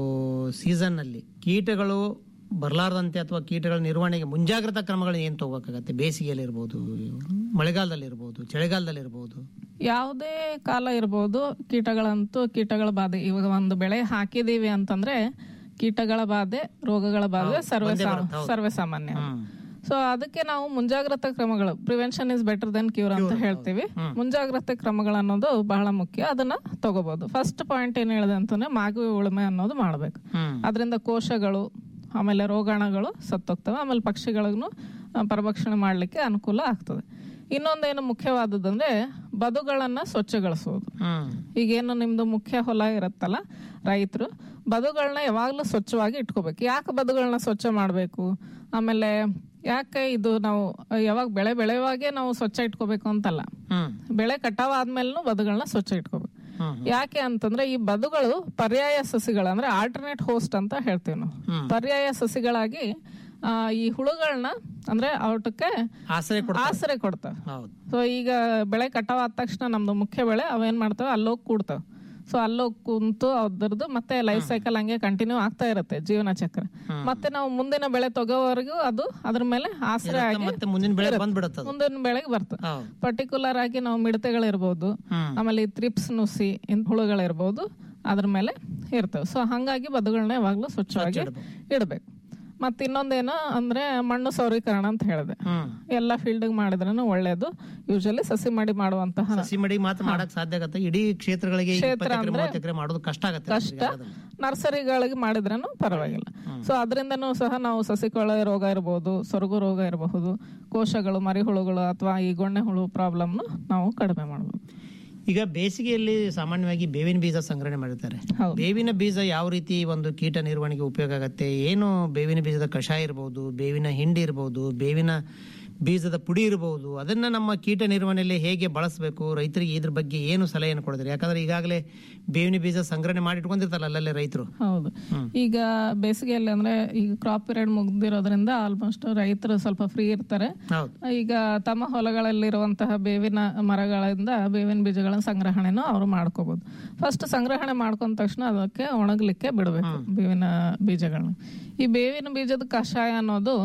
ಸೀಸನ್ ನಲ್ಲಿ ಕೀಟಗಳು ಬರಲಾರದಂತೆ ಅಥವಾ ಕೀಟಗಳ ನಿರ್ವಹಣೆಗೆ ಮುಂಜಾಗ್ರತಾ ಕ್ರಮಗಳು ಏನ್ ತಗೋಬೇಕಾಗತ್ತೆ ಬೇಸಿಗೆಯಲ್ಲಿ ಇರ್ಬೋದು ಮಳೆಗಾಲದಲ್ಲಿ ಇರ್ಬೋದು ಚಳಿಗಾಲದಲ್ಲಿ ಇರ್ಬೋದು ಯಾವುದೇ ಕಾಲ ಇರ್ಬೋದು ಕೀಟಗಳಂತೂ ಕೀಟಗಳ ಬಾಧೆ ಇವಾಗ ಒಂದು ಬೆಳೆ ಹಾಕಿದೀವಿ ಅಂತಂದ್ರೆ ಕೀಟಗಳ ಬಾಧೆ ರೋಗಗಳ ಬಾಧೆ ಸರ್ವೇ ಸರ್ವೇ ಸಾಮಾನ್ಯ ಸೊ ಅದಕ್ಕೆ ನಾವು ಮುಂಜಾಗ್ರತಾ ಕ್ರಮಗಳು prevention is better then cure ಅಂತ ಹೇಳ್ತೀವಿ ಮುಂಜಾಗ್ರತೆ ಕ್ರಮಗಳು ಅನ್ನೋದು ಬಹಳ ಮುಖ್ಯ ಅದನ್ನ ತಗೋಬಹುದು ಫಸ್ಟ್ ಪಾಯಿಂಟ್ ಏನ್ ಹೇಳಿದೆ ಅಂತಂದ್ರೆ ಮಾಗುವೆ ಉಳುಮೆ ಅನ್ನೋದು ಮಾಡ್ಬೇಕು ಅದರಿಂದ ಕೋಶಗಳು ಆಮೇಲೆ ರೋಗಾಣುಗಳು ಸತ್ತೋಗ್ತವೆ ಆಮೇಲೆ ಪಕ್ಷಿಗಳಿಗೂ ಪರಭಕ್ಷಣೆ ಮಾಡ್ಲಿಕ್ಕೆ ಅನುಕೂಲ ಆಗ್ತದೆ ಇನ್ನೊಂದೇನು ಮುಖ್ಯವಾದದಂದ್ರೆ ಬದುಗಳನ್ನ ಸ್ವಚ್ಛಗೊಳಿಸೋದು ಹ್ಮ್ ಈಗೇನು ನಿಮ್ದು ಮುಖ್ಯ ಹೊಲ ಇರುತ್ತಲ್ಲ ರೈತರು ಬದುಗಳನ್ನ ಯಾವಾಗ್ಲೂ ಸ್ವಚ್ಛವಾಗಿ ಇಟ್ಕೋಬೇಕು ಯಾಕೆ ಬದುಗಳನ್ನ ಸ್ವಚ್ಛ ಮಾಡಬೇಕು ಆಮೇಲೆ ಯಾಕೆ ಇದು ನಾವು ಯಾವಾಗ ಬೆಳೆ ಬೆಳೆಯುವಾಗೆ ನಾವು ಸ್ವಚ್ಛ ಇಟ್ಕೋಬೇಕು ಅಂತಲ್ಲ ಹ್ಮ್ ಬೆಳೆ ಕಟಾವ್ ಆದ್ಮೇಲೂ ಬದುಗಳನ್ನ ಸ್ವಚ್ಛ ಇಟ್ಕೋಬೇಕು ಹ್ಮ್. ಯಾಕೆ ಅಂತಂದ್ರೆ ಈ ಬದುಗಳು ಪರ್ಯಾಯ ಸಸಿಗಳು ಅಂದ್ರೆ ಆಲ್ಟರ್ನೇಟ್ ಹೋಸ್ಟ್ ಅಂತ ಹೇಳ್ತೀವಿ ನಾವು ಪರ್ಯಾಯ ಸಸಿಗಳಾಗಿ ಆ, ಈ ಹುಳುಗಳನ್ನ ಅಂದ್ರೆ ಅವಟಕ್ಕೆ ಆಶ್ರಯ ಕೊಡ ಆಸರೆ ಕೊಡ್ತವೆ ಹೌದು ಸೊ ಈಗ ಬೆಳೆ ಕಟಾವ್ ಆದ ತಕ್ಷಣ ನಮ್ದು ಮುಖ್ಯ ಬೆಳೆ ಅವೇನ್ ಮಾಡ್ತವೆ ಅಲ್ಲೋಗಿ ಕೂಡ್ತವೆ ಸೊ ಅಲ್ಲೋಗಿ ಕುಂತು ಅದ್ರದ್ದು ಮತ್ತೆ ಲೈಫ್ ಸೈಕಲ್ ಹಂಗೆ ಕಂಟಿನ್ಯೂ ಆಗ್ತಾ ಇರುತ್ತೆ ಜೀವನ ಚಕ್ರ ಮತ್ತೆ ನಾವು ಮುಂದಿನ ಬೆಳೆ ತಗೋವರೆಗೂ ಅದು ಅದ್ರ ಮೇಲೆ ಆಸರೆ ಆಗಿ ಮತ್ತೆ ಮುಂದಿನ ಬೆಳೆ ಬಂದ್ಬಿಡತ್ತದು ಮುಂದಿನ ಬೆಳೆಗೆ ಬರ್ತದೆ ಹೌದು ಪರ್ಟಿಕ್ಯುಲರ್ ಆಗಿ ನಾವು ಮಿಡತೆಗಳಿರ್ಬೋದು ಹ್ಮ್. ಆಮೇಲೆ ಈ ತ್ರಿಪ್ಸ್ ನುಸಿ ಇಂಥ ಹುಳುಗಳಿರ್ಬೋದು ಅದ್ರ ಮೇಲೆ ಇರ್ತವೆ ಸೊ ಹಂಗಾಗಿ ಬದುಗಳನ್ನ ಯಾವಾಗ್ಲೂ ಸ್ವಚ್ಛವಾಗಿ ಇಡ್ಬೇಕು ಮತ್ತೆ ಇನ್ನೊಂದೇನು ಅಂದ್ರೆ ಮಣ್ಣು ಸೌರೀಕರಣ ಅಂತ ಹೇಳಿದೆ ಹ್ಮ್ ಎಲ್ಲ ಫೀಲ್ಡ್ ಮಾಡಿದ್ರೂ ಒಳ್ಳೇದು ಯೂಶಲಿ ಸಸಿ ಮಾಡಿ ಮಾಡುವಂತಹ ಸಸಿ ಮಡಿ ಮಾತ್ರ ಮಾಡಕ್ ಸಾಧ್ಯ ಆಗತ್ತೆ ಇಡೀ ಕ್ಷೇತ್ರಗಳಿಗೆ ಇಪ್ಪತ್ತು ಎಕರೆ ಮೂವತ್ತು ಎಕರೆ ಮಾಡೋದು ಕಷ್ಟ ಆಗತ್ತೆ ಕಷ್ಟ ನರ್ಸರಿಗಳಿಗೆ ಮಾಡಿದ್ರೂ ಪರವಾಗಿಲ್ಲ ಸೊ ಅದರಿಂದನೂ ಸಹ ನಾವು ಸಸಿಕೊಳೆ ರೋಗ ಇರಬಹುದು ಸೊರಗು ರೋಗ ಇರಬಹುದು ಕೋಶಗಳು ಮರಿಹುಳುಗಳು ಅಥವಾ ಈ ಗೊಣ್ಣೆ ಹುಳು ಪ್ರಾಬ್ಲಮ್ನು ನಾವು ಕಡಿಮೆ ಮಾಡಬಹುದು ಈಗ ಬೇಸಿಗೆಯಲ್ಲಿ ಸಾಮಾನ್ಯವಾಗಿ ಬೇವಿನ ಬೀಜ ಸಂಗ್ರಹಣೆ ಮಾಡಿರ್ತಾರೆ ಹೌದು. ಬೇವಿನ ಬೀಜ ಯಾವ ರೀತಿ ಒಂದು ಕೀಟ ನಿರ್ವಹಣೆಗೆ ಉಪಯೋಗ ಆಗತ್ತೆ ಏನು ಬೇವಿನ ಬೀಜದ ಕಷಾಯ ಇರಬಹುದು ಬೇವಿನ ಹಿಂಡಿ ಇರಬಹುದು ಬೇವಿನ ಬೀಜದ ಪುಡಿ ಇರಬಹುದು ಅದನ್ನ ನಮ್ಮ ಕೀಟ ನಿರ್ವಹಣೆಯಲ್ಲಿ ಹೇಗೆ ಬಳಸಬೇಕು ರೈತರಿಗೆ ಇದ್ರ ಬಗ್ಗೆ ಏನು ಸಲಹೆಯನ್ನು ಕೊಡಿದ್ರೆ ಯಾಕಂದ್ರೆ ಈಗಾಗಲೇ ಬೇವಿನ ಬೀಜ ಸಂಗ್ರಹಣೆ ಮಾಡಿ ಇಟ್ಕೊಂಡಿರ್ತಾರಲ್ಲ ಅಲ್ಲಲ್ಲೇ ರೈತರು ಹೌದು ಈಗ ಬೇಸಿಗೆಯಲ್ಲಿ ಅಂದ್ರೆ ಈಗ ಕ್ರಾಪ್ ಪೀರಿಯಡ್ ಮುಗ್ದಿರೋದ್ರಿಂದ ಆಲ್ಮೋಸ್ಟ್ ರೈತರು ಸ್ವಲ್ಪ ಫ್ರೀ ಇರ್ತಾರೆ ಹೌದು ಈಗ ತಮ್ಮ ಹೊಲಗಳಲ್ಲಿರುವಂತಹ ಬೇವಿನ ಮರಗಳಿಂದ ಬೇವಿನ ಬೀಜಗಳ ಸಂಗ್ರಹಣೆನೂ ಅವರು ಮಾಡ್ಕೋಬಹುದು ಫಸ್ಟ್ ಸಂಗ್ರಹಣೆ ಮಾಡ್ಕೊಂಡ ತಕ್ಷಣ ಅದಕ್ಕೆ ಒಣಗಲಿಕ್ಕೆ ಬಿಡಬೇಕು ಬೇವಿನ ಬೀಜಗಳನ್ನ ಈ ಬೇವಿನ ಬೀಜದ ಕಷಾಯ ಅನ್ನೋದು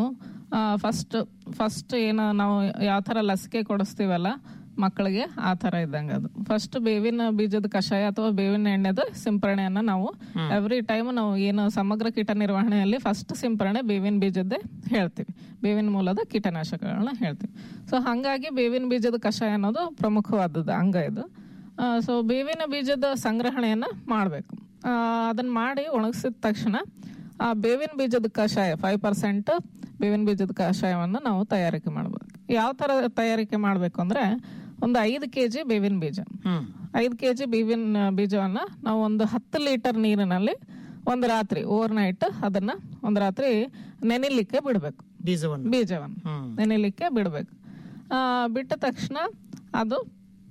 ಫಸ್ಟ್ ಫಸ್ಟ್ ಏನು ನಾವು ಯಾವ ತರ ಲಸಿಕೆ ಕೊಡಿಸ್ತೀವಲ್ಲ ಮಕ್ಕಳಿಗೆ ಆ ತರ ಇದ್ದಂಗೆ ಅದು ಫಸ್ಟ್ ಬೇವಿನ ಬೀಜದ ಕಷಾಯ ಅಥವಾ ಬೇವಿನ ಎಣ್ಣೆದ ಸಿಂಪರಣೆಯನ್ನ ನಾವು ಎವ್ರಿ ಟೈಮ್ ನಾವು ಏನು ಸಮಗ್ರ ಕೀಟ ನಿರ್ವಹಣೆಯಲ್ಲಿ ಫಸ್ಟ್ ಸಿಂಪರಣೆ ಬೇವಿನ ಬೀಜದ್ದೇ ಹೇಳ್ತೀವಿ ಬೇವಿನ ಮೂಲದ ಕೀಟನಾಶಕಗಳನ್ನ ಹೇಳ್ತೀವಿ ಸೊ ಹಾಗಾಗಿ ಬೇವಿನ ಬೀಜದ ಕಷಾಯ ಅನ್ನೋದು ಪ್ರಮುಖವಾದದ್ದು ಅಂಗ ಇದು ಸೊ ಬೇವಿನ ಬೀಜದ ಸಂಗ್ರಹಣೆಯನ್ನ ಮಾಡಬೇಕು ಅದನ್ನ ಮಾಡಿ ಒಣಗಿಸಿದ ತಕ್ಷಣ ಆ ಬೇವಿನ ಬೀಜದ ಕಷಾಯ ಫೈವ್ ಪರ್ಸೆಂಟ್ ಬೇವಿನ ಬೀಜದ ಕಷಾಯವನ್ನು ನಾವು ತಯಾರಿಕೆ ಮಾಡಬೇಕು ಯಾವ ತರ ತಯಾರಿಕೆ ಮಾಡಬೇಕು ಅಂದ್ರೆ ಒಂದು ಐದು ಕೆ ಜಿ ಬೇವಿನ ಬೀಜ ಹ್ಮ್ ಐದು ಕೆ ಜಿ ಬೇವಿನ ಬೀಜವನ್ನ ನಾವು ಒಂದು ಹತ್ತು ಲೀಟರ್ ನೀರಿನಲ್ಲಿ ಒಂದು ರಾತ್ರಿ ಓವರ್ ನೈಟ್ ಅದನ್ನ ಒಂದು ರಾತ್ರಿ ನೆನೆಲಿಕ್ಕೆ ಬಿಡಬೇಕು ಬೀಜವನ್ನು ಬೀಜವನ್ನು ಹ್ಮ್ ನೆನೆಲಿಕ್ಕೆ ಬಿಡಬೇಕು ಬಿಟ್ಟ ತಕ್ಷಣ ಅದು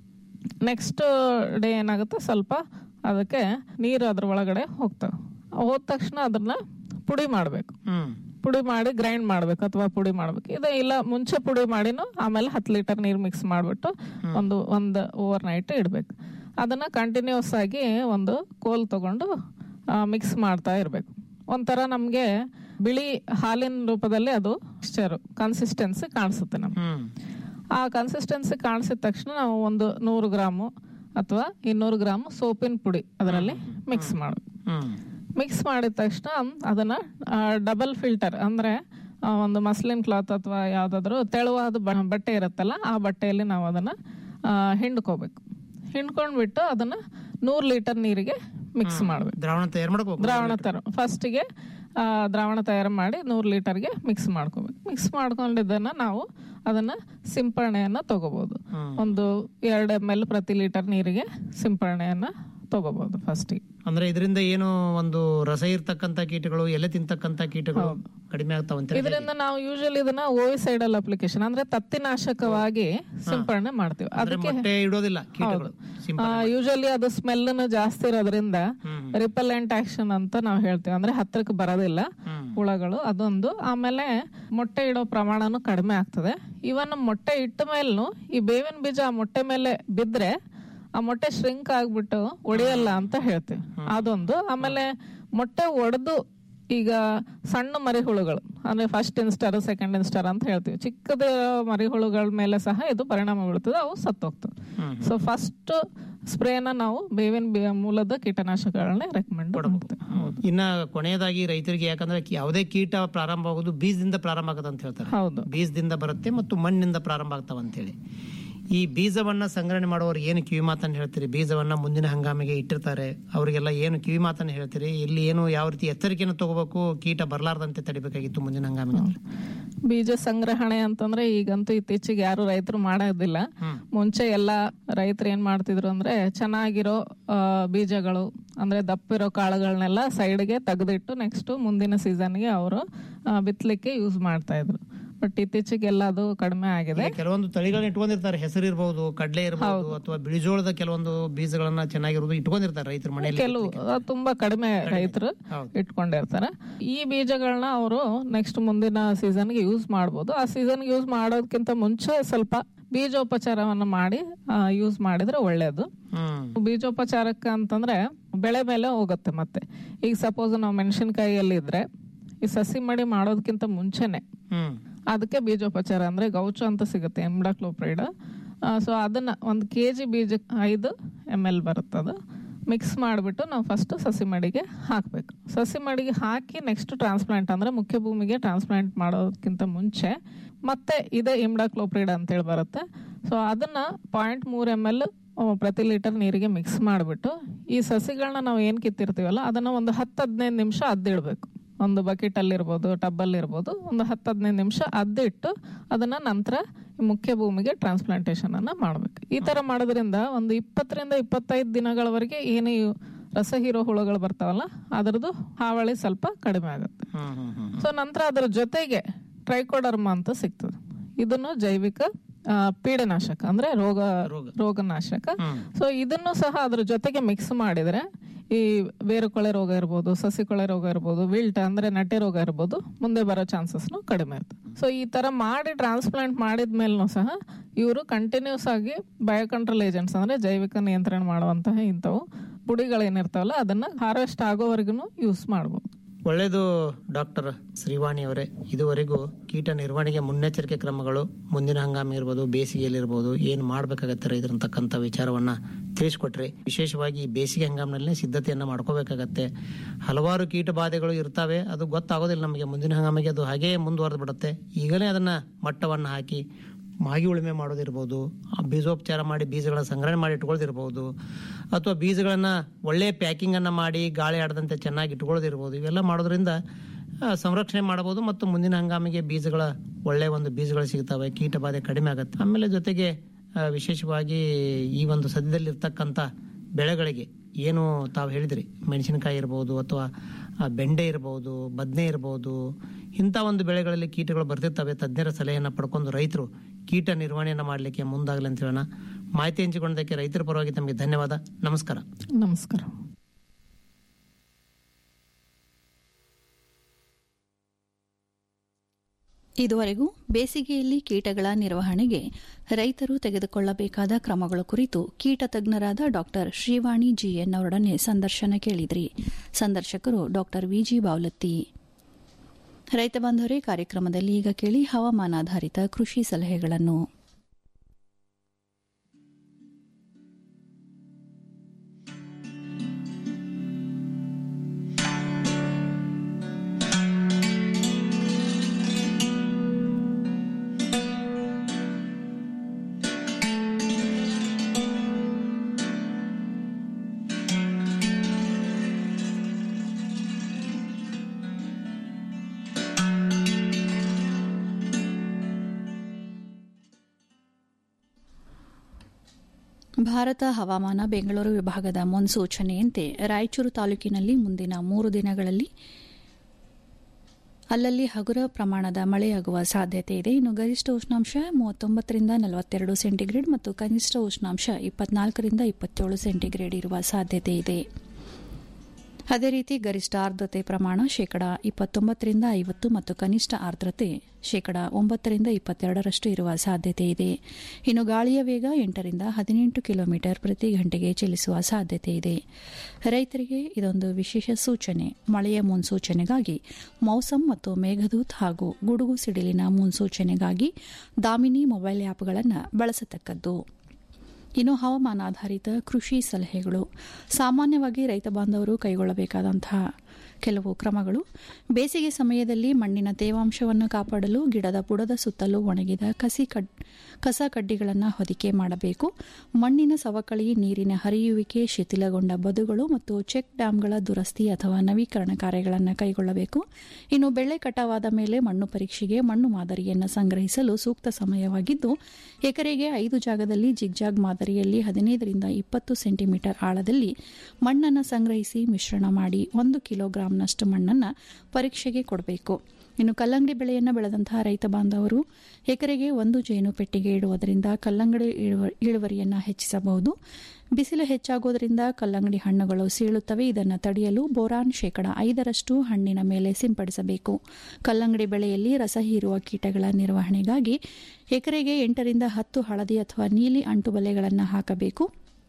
ನೆಕ್ಸ್ಟ್ ಡೇ ಏನಾಗುತ್ತೆ ಸ್ವಲ್ಪ ಅದಕ್ಕೆ ನೀರು ಅದ್ರ ಒಳಗಡೆ ಹೋಗ್ತವೆ ಹೋದ ತಕ್ಷಣ ಅದನ್ನ ಪುಡಿ ಮಾಡಬೇಕು ಹ್ಮ್ ಪುಡಿ ಮಾಡಿ ಗ್ರೈಂಡ್ ಮಾಡ್ಬೇಕು ಅಥವಾ ಪುಡಿ ಮಾಡ್ಬೇಕು ಇದು ಇಲ್ಲ ಮುಂಚೆ ಪುಡಿ ಮಾಡಿನೂ ಆಮೇಲೆ ಹತ್ತು ಲೀಟರ್ ನೀರು ಮಿಕ್ಸ್ ಮಾಡಿಬಿಟ್ಟು ಒಂದು ಒಂದು ಓವರ್ ನೈಟ್ ಇಡಬೇಕು ಅದನ್ನ ಕಂಟಿನ್ಯೂಸ್ ಆಗಿ ಒಂದು ಕೋಲ್ ತಗೊಂಡು ಮಿಕ್ಸ್ ಮಾಡ್ತಾ ಇರಬೇಕು ಒಂಥರ ನಮಗೆ ಬಿಳಿ ಹಾಲಿನ ರೂಪದಲ್ಲಿ ಅದು ಕನ್ಸಿಸ್ಟೆನ್ಸಿ ಕಾಣಿಸುತ್ತೆ ನಮ್ಗೆ ಹ್ಮ್ ಆ ಕನ್ಸಿಸ್ಟೆನ್ಸಿ ಕಾಣಿಸಿದ ತಕ್ಷಣ ನಾವು ಒಂದು ನೂರು ಗ್ರಾಮು ಅಥವಾ ಇನ್ನೂರು ಗ್ರಾಮ್ ಸೋಪಿನ ಪುಡಿ ಅದರಲ್ಲಿ ಮಿಕ್ಸ್ ಮಾಡಬೇಕು ಹ್ಮ್ ಮಿಕ್ಸ್ ಮಾಡಿದ ತಕ್ಷಣ ಅದನ್ನ ಡಬಲ್ ಫಿಲ್ಟರ್ ಅಂದ್ರೆ ಆ, ಒಂದು ಮಸ್ಲಿನ್ ಕ್ಲಾತ್ ಅಥವಾ ಯಾವ್ದಾದ್ರು ತೆಳುವಾದ ಬ- ಬಟ್ಟೆ ಇರುತ್ತಲ್ಲ ಆ ಬಟ್ಟೆಯಲ್ಲಿ ನಾವು ಅದನ್ನ ಆ, ಹಿಂಡ್ಕೋಬೇಕು ಹಿಂಡ್ಕೊಂಡ್ಬಿಟ್ಟು ಅದನ್ನ ನೂರು ಲೀಟರ್ ನೀರಿಗೆ ಮಿಕ್ಸ್ ಮಾಡ್ಬೇಕು ದ್ರಾವಣ ತಯಾರು ಮಾಡ್ಕೋಬೇಕು ದ್ರಾವಣ ತರ ಫಸ್ಟಿಗೆ ದ್ರಾವಣ ತಯಾರು ಮಾಡಿ ನೂರು ಲೀಟರ್ಗೆ ಮಿಕ್ಸ್ ಮಾಡ್ಕೋಬೇಕು ಮಿಕ್ಸ್ ಮಾಡ್ಕೊಂಡಿದ್ದನ್ನ ನಾವು ಅದನ್ನ ಸಿಂಪರಣೆಯನ್ನ ತಗೋಬಹುದು ಒಂದು ಎರಡು ಎಮ್ ಎಲ್ ಪ್ರತಿ ಲೀಟರ್ ನೀರಿಗೆ ಸಿಂಪರಣೆಯನ್ನ ತಗೋಬಹುದು ಫಸ್ಟಿಗೆ ಅಂದ್ರೆ ಇದರಿಂದ ಏನು ಒಂದು ರಸ ಇರ್ತಕ್ಕಂತ ಕೀಟಗಳು ಎಲೆ ತಿಂತಕ್ಕಂತ ಕೀಟಗಳು ಕಡಿಮೆ ಆಗ್ತಾವಂತ ಇದರಿಂದ ನಾವು ಯೂಶಲಿ ಇದನ್ನ ಓವಿಸೈಡಲ್ ಅಪ್ಲಿಕೇಶನ್ ಅಂದ್ರೆ ತತ್ತಿನಾಶಕವಾಗಿ ಸಿಂಪರಣೆ ಮಾಡ್ತೀವಿ ಅಂದ್ರೆ ಅದಕ್ಕೆ ಮೊಟ್ಟೆ ಇಡೋದಿಲ್ಲ ಕೀಟಗಳು ಸಿಂಪ- ಯೂಶಲಿ ಅದು ಸ್ಮೆಲ್ ಜಾಸ್ತಿ ಇರೋದ್ರಿಂದ ರಿಪೆಲೆಂಟ್ ಆಕ್ಷನ್ ಅಂತ ನಾವು ಹೇಳ್ತೀವಿ ಅಂದ್ರೆ ಹತ್ರಕ್ಕೆ ಬರೋದಿಲ್ಲ ಹುಳಗಳು ಅದೊಂದು ಆಮೇಲೆ ಮೊಟ್ಟೆ ಇಡೋ ಪ್ರಮಾಣನು ಕಡಿಮೆ ಆಗ್ತದೆ ಇವನ್ ಮೊಟ್ಟೆ ಇಟ್ಟ ಮೇಲೂ ಈ ಬೇವಿನ ಬೀಜ ಆ ಮೊಟ್ಟೆ ಮೇಲೆ ಬಿದ್ರೆ ಆ ಮೊಟ್ಟೆ ಶ್ರಿಂಕ್ ಆಗ್ಬಿಟ್ಟು ಒಡೆಯಲ್ಲ ಅಂತ ಹೇಳ್ತೀವಿ ಅದೊಂದು ಆಮೇಲೆ ಮೊಟ್ಟೆ ಒಡೆದು ಈಗ ಸಣ್ಣ ಮರಿಹುಳುಗಳು ಅಂದ್ರೆ ಫಸ್ಟ್ ಇನ್ಸ್ಟಾರ್ ಸೆಕೆಂಡ್ ಇನ್ಸ್ಟಾರ್ ಅಂತ ಹೇಳ್ತೀವಿ ಚಿಕ್ಕದ ಮರಿಹುಳುಗಳ ಮೇಲೆ ಸಹ ಇದು ಪರಿಣಾಮ ಬೀಳ್ತದೆ ಅವು ಸತ್ತೋಗ್ತವೆ ಸೊ ಫಸ್ಟ್ ಸ್ಪ್ರೇನ ನಾವು ಬೇವಿನ ಬಿ- ಮೂಲದ ಕೀಟನಾಶಕಗಳನ್ನೇ ರೆಕಮೆಂಡ್ ಮಾಡ್ತೇವೆ ಇನ್ನ ಕೊನೆಯದಾಗಿ ರೈತರಿಗೆ ಯಾಕಂದ್ರೆ ಕಿ- ಯಾವುದೇ ಕೀಟ ಪ್ರಾರಂಭ ಆಗೋದು ಬೀಜದಿಂದ ಪ್ರಾರಂಭ ಆಗುತ್ತೆ ಅಂತ ಹೇಳ್ತಾರೆ ಹೌದು ಬೀಜದಿಂದ ಬರುತ್ತೆ ಮತ್ತು ಮಣ್ಣಿನಿಂದ ಪ್ರಾರಂಭ ಆಗ್ತಾವ ಅಂತೇಳಿ ಈ ಬೀಜವನ್ನ ಸಂಗ್ರಹಣೆ ಮಾಡುವವರು ಏನು ಕಿವಿ ಮಾತನ್ನು ಹೇಳ್ತೀರಿ ಬೀಜವನ್ನ ಮುಂದಿನ ಹಂಗಾಮಿಗೆ ಇಟ್ಟಿರ್ತಾರೆ ಅವರಿಗೆಲ್ಲ ಏನು ಕಿವಿ ಮಾತನ್ನು ಹೇಳ್ತೀರಿ ಇಲ್ಲಿ ಏನು ಯಾವ ರೀತಿ ಎಚ್ಚರಿಕೆಯನ್ನು ತಗೋಬೇಕು ಕೀಟ ಬರಲಾರ್ದಂತೆ ತಡಿಬೇಕಾಗಿತ್ತು ಮುಂದಿನ ಹಂಗಾಮಿಗೆ ಅಂದ್ರೆ? ಬೀಜ ಸಂಗ್ರಹಣೆ ಅಂತಂದ್ರೆ ಈಗಂತೂ ಇತ್ತೀಚೆಗೆ ಯಾರು ರೈತರು ಮಾಡೋದಿಲ್ಲ ಮುಂಚೆ ಎಲ್ಲ ರೈತರು ಏನ್ ಮಾಡ್ತಿದ್ರು ಅಂದ್ರೆ ಚೆನ್ನಾಗಿರೋ ಆ, ಬೀಜಗಳು ಅಂದ್ರೆ ದಪ್ಪಿರೋ ಕಾಳುಗಳನ್ನೆಲ್ಲ ಸೈಡ್ಗೆ ತೆಗೆದಿಟ್ಟು ನೆಕ್ಸ್ಟ್ ಮುಂದಿನ ಸೀಸನ್ಗೆ ಅವರು ಬಿತ್ತಲಿಕ್ಕೆ ಯೂಸ್ ಮಾಡ್ತಾ ಇದ್ರು ಬಟ್ ಇತ್ತೀಚೆಗೆಲ್ಲ ಅದು ಕಡಿಮೆ ಆಗಿದೆ ಈಗ ಕೆಲವೊಂದು ತಳಿಗಳನ್ನ ಇಟ್ಕೊಂಡಿರ್ತಾರೆ ಹೆಸರು ಇರ್ಬೋದು ಕಡಲೆ ಇರ್ಬೋದು ಅಥವಾ ಬಿಳಿಜೋಳದ ಕೆಲವೊಂದು ಬೀಜಗಳನ್ನ ಚೆನ್ನಾಗಿರೋದು ಇಟ್ಕೊಂಡಿರ್ತಾರೆ ರೈತರ ಮನೆಯಲ್ಲಿ ಕೆಲವು ಅದು ತುಂಬಾ ಕಡಿಮೆ ರೈತರು ಹೌದು. ಇಟ್ಕೊಂಡಿರ್ತಾರೆ ಈ ಬೀಜಗಳನ್ನ ಅವರು ನೆಕ್ಸ್ಟ್ ಮುಂದಿನ ಸೀಸನ್ಗೆ ಯೂಸ್ ಮಾಡ್ಬೋದು ಆ ಸೀಸನ್ಗೆ ಯೂಸ್ ಮಾಡೋದಕ್ಕಿಂತ ಮುಂಚೆ ಸ್ವಲ್ಪ ಬೀಜೋಪಚಾರವನ್ನ ಮಾಡಿ ಯೂಸ್ ಮಾಡಿದ್ರೆ ಒಳ್ಳೇದು ಹ್ಮ್ ಬೀಜೋಪಚಾರಕ್ಕೆ ಅಂತಂದ್ರೆ ಬೆಳೆ ಮೇಲೆ ಹೋಗುತ್ತೆ ಮತ್ತೆ ಈಗ ಸಪೋಸ್ ನಾವು ಮೆಣಸಿನಕಾಯಿಯಲ್ಲಿ ಇದ್ರೆ ಈ ಸಸಿ ಮಡಿ ಮಾಡೋದಕ್ಕಿಂತ ಮುಂಚೆನೆ ಹ್ಮ್ ಅದಕ್ಕೆ ಬೀಜೋಪಚಾರ ಅಂದ್ರೆ ಗೌಚು ಅಂತ ಸಿಗುತ್ತೆ ಎಂಬ್ಡಾಕ್ಲೋಪ್ರೈಡ್ ಸೊ ಅದನ್ನ ಒಂದು ಕೆ ಜಿ ಬೀಜ ಐದು ಎಮ್ ಎಲ್ ಬರುತ್ತದು ಮಿಕ್ಸ್ ಮಾಡಿಬಿಟ್ಟು ನಾವು ಫಸ್ಟ್ ಸಸಿ ಮಡಿಗೆ ಹಾಕಬೇಕು ಸಸಿ ಮಡಿಗೆ ಹಾಕಿ ನೆಕ್ಸ್ಟ್ ಟ್ರಾನ್ಸ್ಪ್ಲಾಂಟ್ ಅಂದ್ರೆ ಮುಖ್ಯ ಭೂಮಿಗೆ ಟ್ರಾನ್ಸ್ಪ್ಲಾಂಟ್ ಮಾಡೋದಕ್ಕಿಂತ ಮುಂಚೆ ಮತ್ತೆ ಇದೇ ಇಮ್ಡಾಕ್ಲೋಪ್ರಿಡ್ ಅಂತೇಳಿ ಬರುತ್ತೆ ಸೊ ಅದನ್ನ ಪಾಯಿಂಟ್ ಮೂರು ಎಮ್ ಎಲ್ ಪ್ರತಿ ಲೀಟರ್ ನೀರಿಗೆ ಮಿಕ್ಸ್ ಮಾಡಿಬಿಟ್ಟು ಈ ಸಸಿಗಳನ್ನ ನಾವು ಏನು ಕಿತ್ತಿರ್ತೀವಲ್ಲ ಅದನ್ನ ಒಂದು ಹತ್ತು ಹದಿನೈದು ನಿಮಿಷ ಅದ್ದಿಡ್ಬೇಕು ಒಂದು ಬಕೆಟ್ ಅಲ್ಲಿ ಇರ್ಬೋದು ಟಬ್ಬಲ್ಲಿ ಇರ್ಬೋದು ಒಂದು ಹತ್ತು ಹದಿನೈದು ನಿಮಿಷ ಅದ್ದಿಟ್ಟು ಅದನ್ನ ನಂತರ ಮುಖ್ಯ ಭೂಮಿಗೆ ಟ್ರಾನ್ಸ್ಪ್ಲಾಂಟೇಶನ್ ಅನ್ನ ಮಾಡ್ಬೇಕು ಈ ತರ ಮಾಡೋದ್ರಿಂದ ಒಂದು ಇಪ್ಪತ್ತರಿಂದ ಇಪ್ಪತ್ತೈದು ದಿನಗಳವರೆಗೆ ಏನು ಇವು ರಸ ಹೀರೋ ಹುಳುಗಳು ಬರ್ತಾವಲ್ಲ ಅದರದ್ದು ಹಾವಳಿ ಸ್ವಲ್ಪ ಕಡಿಮೆ ಆಗುತ್ತೆ ಹ್ಮ್ ಹ್ಮ್ ಹ್ಮ್ ಸೊ ನಂತರ ಅದರ ಜೊತೆಗೆ ಟ್ರೈಕೋಡರ್ಮ ಅಂತ ಸಿಗ್ತದೆ ಇದನ್ನು ಜೈವಿಕ ಆ, ಪೀಡನಾಶಕ ಅಂದ್ರೆ ರೋಗ ರೋಗನಾಶಕ ಸೊ ಇದನ್ನು ಸಹ ಅದ್ರ ಜೊತೆಗೆ ಮಿಕ್ಸ್ ಮಾಡಿದ್ರೆ ಈ ಬೇರುಕೊಳೆ ರೋಗ ಇರ್ಬೋದು ಸಸಿಕೊಳೆ ರೋಗ ಇರ್ಬೋದು ವಿಲ್ಟ್ ಅಂದ್ರೆ ನಟೆ ರೋಗ ಇರ್ಬೋದು ಮುಂದೆ ಬರೋ ಚಾನ್ಸಸ್ನು ಕಡಿಮೆ ಇರ್ತದೆ ಸೊ ಈ ತರ ಮಾಡಿ ಟ್ರಾನ್ಸ್ಪ್ಲಾಂಟ್ ಮಾಡಿದ್ಮೇಲೂ ಸಹ ಇವರು ಕಂಟಿನ್ಯೂಸ್ ಆಗಿ ಬಯೋಕಂಟ್ರೋಲ್ ಏಜೆಂಟ್ಸ್ ಅಂದ್ರೆ ಜೈವಿಕ ನಿಯಂತ್ರಣ ಮಾಡುವಂತಹ ಇಂಥವು ಪುಡಿಗಳೇನಿರ್ತಾವಲ್ಲ ಅದನ್ನ ಹಾರ್ವೆಸ್ಟ್ ಆಗೋವರೆಗೂ ಯೂಸ್ ಮಾಡ್ಬೋದು ಒಳ್ಳೆಯದು ಡಾಕ್ಟರ್ ಶ್ರೀವಾಣಿ ಅವರೇ ಇದುವರೆಗೂ ಕೀಟ ನಿರ್ವಹಣೆಗೆ ಮುನ್ನೆಚ್ಚರಿಕೆ ಕ್ರಮಗಳು ಮುಂದಿನ ಹಂಗಾಮಿ ಇರ್ಬೋದು ಬೇಸಿಗೆಯಲ್ಲಿರ್ಬೋದು ಏನು ಮಾಡಬೇಕಾಗತ್ತೆ ರೈತರು ಅಂತಕ್ಕಂಥ ವಿಚಾರವನ್ನ ತಿಳಿಸ್ಕೊಟ್ರಿ ವಿಶೇಷವಾಗಿ ಈ ಬೇಸಿಗೆ ಹಂಗಾಮಿನಲ್ಲಿ ಸಿದ್ಧತೆಯನ್ನ ಮಾಡ್ಕೋಬೇಕಾಗತ್ತೆ ಹಲವಾರು ಕೀಟ ಬಾಧೆಗಳು ಇರ್ತಾವೆ ಅದು ಗೊತ್ತಾಗೋದಿಲ್ಲ ನಮಗೆ ಮುಂದಿನ ಹಂಗಾಮಿಗೆ ಅದು ಹಾಗೇ ಮುಂದುವರೆದು ಬಿಡುತ್ತೆ ಈಗಲೇ ಅದನ್ನ ಮಟ್ಟವನ್ನು ಹಾಕಿ ಮಾಗಿ ಉಳುಮೆ ಮಾಡೋದಿರ್ಬೋದು ಆ ಬೀಜೋಪಚಾರ ಮಾಡಿ ಬೀಜಗಳನ್ನ ಸಂಗ್ರಹಣೆ ಮಾಡಿ ಇಟ್ಕೊಳ್ಳೋದಿರ್ಬೋದು ಅಥವಾ ಬೀಜಗಳನ್ನ ಒಳ್ಳೆ ಪ್ಯಾಕಿಂಗ್ ಅನ್ನ ಮಾಡಿ ಗಾಳಿ ಆಡದಂತೆ ಚೆನ್ನಾಗಿ ಇಟ್ಕೊಳ್ಳೋದಿರ್ಬೋದು ಇವೆಲ್ಲ ಮಾಡೋದ್ರಿಂದ ಆ, ಸಂರಕ್ಷಣೆ ಮಾಡಬಹುದು ಮತ್ತು ಮುಂದಿನ ಹಂಗಾಮಿಗೆ ಬೀಜಗಳ ಒಳ್ಳೆ ಒಂದು ಬೀಜಗಳು ಸಿಗ್ತವೆ ಕೀಟ ಬಾಧೆ ಕಡಿಮೆ ಆಗುತ್ತೆ ಆಮೇಲೆ ಜೊತೆಗೆ ಆ, ವಿಶೇಷವಾಗಿ ಈ ಒಂದು ಸದ್ಯದಲ್ಲಿ ಇರ್ತಕ್ಕಂಥ ಬೆಳೆಗಳಿಗೆ ಏನು ತಾವು ಹೇಳಿದ್ರಿ ಮೆಣಸಿನಕಾಯಿ ಇರ್ಬೋದು ಅಥವಾ ಆ, ಬೆಂಡೆ ಇರ್ಬೋದು ಬದನೆ ಇರ್ಬೋದು ಇಂಥ ಒಂದು ಬೆಳೆಗಳಲ್ಲಿ ಕೀಟಗಳು ಬರ್ತಿರ್ತವೆ ತಜ್ಞರ ಸಲಹೆಯನ್ನು ಪಡ್ಕೊಂಡು ರೈತರು ಕೀಟ ನಿರ್ವಹಣೆಯನ್ನು ಮಾಡಲಿಕ್ಕೆ ಮುಂದಾಗಲಿ ಅಂತ ಹೇಳೋಣ ಮಾಹಿತಿ ಹಂಚಿಕೊಂಡದಕ್ಕೆ ರೈತರ ಪರವಾಗಿ ತಮಗೆ ಧನ್ಯವಾದ ನಮಸ್ಕಾರ ನಮಸ್ಕಾರ ಇದುವರೆಗೂ ಬೇಸಿಗೆಯಲ್ಲಿ ಕೀಟಗಳ ನಿರ್ವಹಣೆಗೆ ರೈತರು ತೆಗೆದುಕೊಳ್ಳಬೇಕಾದ ಕ್ರಮಗಳ ಕುರಿತು ಕೀಟ ತಜ್ಞರಾದ ಡಾಕ್ಟರ್ ಶ್ರೀವಾಣಿ ಜಿಎನ್ ಅವರೊಡನೆ ಸಂದರ್ಶನ ಕೇಳಿದ್ರಿ ಸಂದರ್ಶಕರು ಡಾಕ್ಟರ್ ವಿಜಿ ಬಾವಲತ್ತಿ ರೈತ ಬಾಂಧವರೇ ಕಾರ್ಯಕ್ರಮದಲ್ಲಿ ಈಗ ಕೇಳಿ ಹವಾಮಾನಾಧಾರಿತ ಕೃಷಿ ಸಲಹೆಗಳನ್ನು ಭಾರತ ಹವಾಮಾನ ಬೆಂಗಳೂರು ವಿಭಾಗದ ಮುನ್ಸೂಚನೆಯಂತೆ ರಾಯಚೂರು ತಾಲೂಕಿನಲ್ಲಿ ಮುಂದಿನ ಮೂರು ದಿನಗಳಲ್ಲಿ ಅಲ್ಲಲ್ಲಿ ಹಗುರ ಪ್ರಮಾಣದ ಮಳೆಯಾಗುವ ಸಾಧ್ಯತೆ ಇದೆ ಇನ್ನು ಗರಿಷ್ಠ ಉಷ್ಣಾಂಶ ಮೂವತ್ತೊಂಬತ್ತರಿಂದ ನಲವತ್ತೆರಡು ಸೆಂಟಿಗ್ರೇಡ್ ಮತ್ತು ಕನಿಷ್ಠ ಉಷ್ಣಾಂಶ ಇಪ್ಪತ್ನಾಲ್ಕರಿಂದ ಇಪ್ಪತ್ತೇಳು ಸೆಂಟಿಗ್ರೇಡ್ ಇರುವ ಸಾಧ್ಯತೆ ಇದೆ ಅದೇ ರೀತಿ ಗರಿಷ್ಠ ಆರ್ದ್ರತೆ ಪ್ರಮಾಣ ಶೇಕಡ ಇಪ್ಪತ್ತೊಂಬತ್ತರಿಂದ ಐವತ್ತು ಮತ್ತು ಕನಿಷ್ಠ ಆರ್ದ್ರತೆ ಶೇಕಡ ಒಂಬತ್ತರಿಂದ ಇಪ್ಪತ್ತೆರಡರಷ್ಟು ಇರುವ ಸಾಧ್ಯತೆ ಇದೆ ಇನ್ನು ಗಾಳಿಯ ವೇಗ ಎಂಟರಿಂದ ಹದಿನೆಂಟು ಕಿಲೋಮೀಟರ್ ಪ್ರತಿ ಗಂಟೆಗೆ ಚಲಿಸುವ ಸಾಧ್ಯತೆ ಇದೆ ರೈತರಿಗೆ ಇದೊಂದು ವಿಶೇಷ ಸೂಚನೆ ಮಳೆಯ ಮುನ್ಸೂಚನೆಗಾಗಿ ಮೌಸಮ್ ಮತ್ತು ಮೇಘದೂತ್ ಹಾಗೂ ಗುಡುಗು ಸಿಡಿಲಿನ ಮುನ್ಸೂಚನೆಗಾಗಿ ದಾಮಿನಿ ಮೊಬೈಲ್ ಆ್ಯಪ್ಗಳನ್ನು ಬಳಸತಕ್ಕದ್ದು ಇನ್ನು ಹವಾಮಾನಾಧಾರಿತ ಕೃಷಿ ಸಲಹೆಗಳು ಸಾಮಾನ್ಯವಾಗಿ ರೈತ ಬಾಂಧವರು ಕೈಗೊಳ್ಳಬೇಕಾದಂತಹ ಕೆಲವು ಕ್ರಮಗಳು ಬೇಸಿಗೆ ಸಮಯದಲ್ಲಿ ಮಣ್ಣಿನ ತೇವಾಂಶವನ್ನು ಕಾಪಾಡಲು ಗಿಡದ ಬುಡದ ಸುತ್ತಲೂ ಒಣಗಿದ ಕಸಿ ಕಡ್ ಕಸ ಕಡ್ಡಿಗಳನ್ನು ಹೊದಿಕೆ ಮಾಡಬೇಕು ಮಣ್ಣಿನ ಸವಕಳಿ ನೀರಿನ ಹರಿಯುವಿಕೆ ಶಿಥಿಲಗೊಂಡ ಬದುಗಳು ಮತ್ತು ಚೆಕ್ ಡ್ಯಾಂಗಳ ದುರಸ್ತಿ ಅಥವಾ ನವೀಕರಣ ಕಾರ್ಯಗಳನ್ನು ಕೈಗೊಳ್ಳಬೇಕು ಇನ್ನು ಬೆಳೆ ಕಟಾವಾದ ಮೇಲೆ ಮಣ್ಣು ಪರೀಕ್ಷೆಗೆ ಮಣ್ಣು ಮಾದರಿಯನ್ನು ಸಂಗ್ರಹಿಸಲು ಸೂಕ್ತ ಸಮಯವಾಗಿದ್ದು ಎಕರೆಗೆ ಐದು ಜಾಗದಲ್ಲಿ ಜಿಗ್ಜಾಗ್ ಮಾದರಿಯಲ್ಲಿ ಹದಿನೈದರಿಂದ ಇಪ್ಪತ್ತು ಸೆಂಟಿಮೀಟರ್ ಆಳದಲ್ಲಿ ಮಣ್ಣನ್ನು ಸಂಗ್ರಹಿಸಿ ಮಿಶ್ರಣ ಮಾಡಿ ಒಂದು ಕಿಲೋಗ್ರಾಂನಷ್ಟು ಮಣ್ಣನ್ನು ಪರೀಕ್ಷೆಗೆ ಕೊಡಬೇಕು ಇನ್ನು ಕಲ್ಲಂಗಡಿ ಬೆಳೆಯನ್ನು ಬೆಳೆದಂತಹ ರೈತ ಬಾಂಧವರು ಎಕರೆಗೆ ಒಂದು ಜೇನು ಪೆಟ್ಟಿಗೆ ಇಡುವುದರಿಂದ ಕಲ್ಲಂಗಡಿ ಇಳುವ- ಇಳುವರಿಯನ್ನು ಹೆಚ್ಚಿಸಬಹುದು ಬಿಸಿಲು ಹೆಚ್ಚಾಗುವುದರಿಂದ ಕಲ್ಲಂಗಡಿ ಹಣ್ಣುಗಳು ಸೀಳುತ್ತವೆ ಇದನ್ನು ತಡೆಯಲು ಬೋರಾನ್ ಶೇಕಡ ಐದರಷ್ಟು ಹಣ್ಣಿನ ಮೇಲೆ ಸಿಂಪಡಿಸಬೇಕು ಕಲ್ಲಂಗಡಿ ಬೆಳೆಯಲ್ಲಿ ರಸ ಹೀರುವ ಕೀಟಗಳ ನಿರ್ವಹಣೆಗಾಗಿ ಎಕರೆಗೆ ಎಂಟರಿಂದ ಹತ್ತು ಹಳದಿ ಅಥವಾ ನೀಲಿ ಅಂಟು ಬಲೆಗಳನ್ನು ಹಾಕಬೇಕು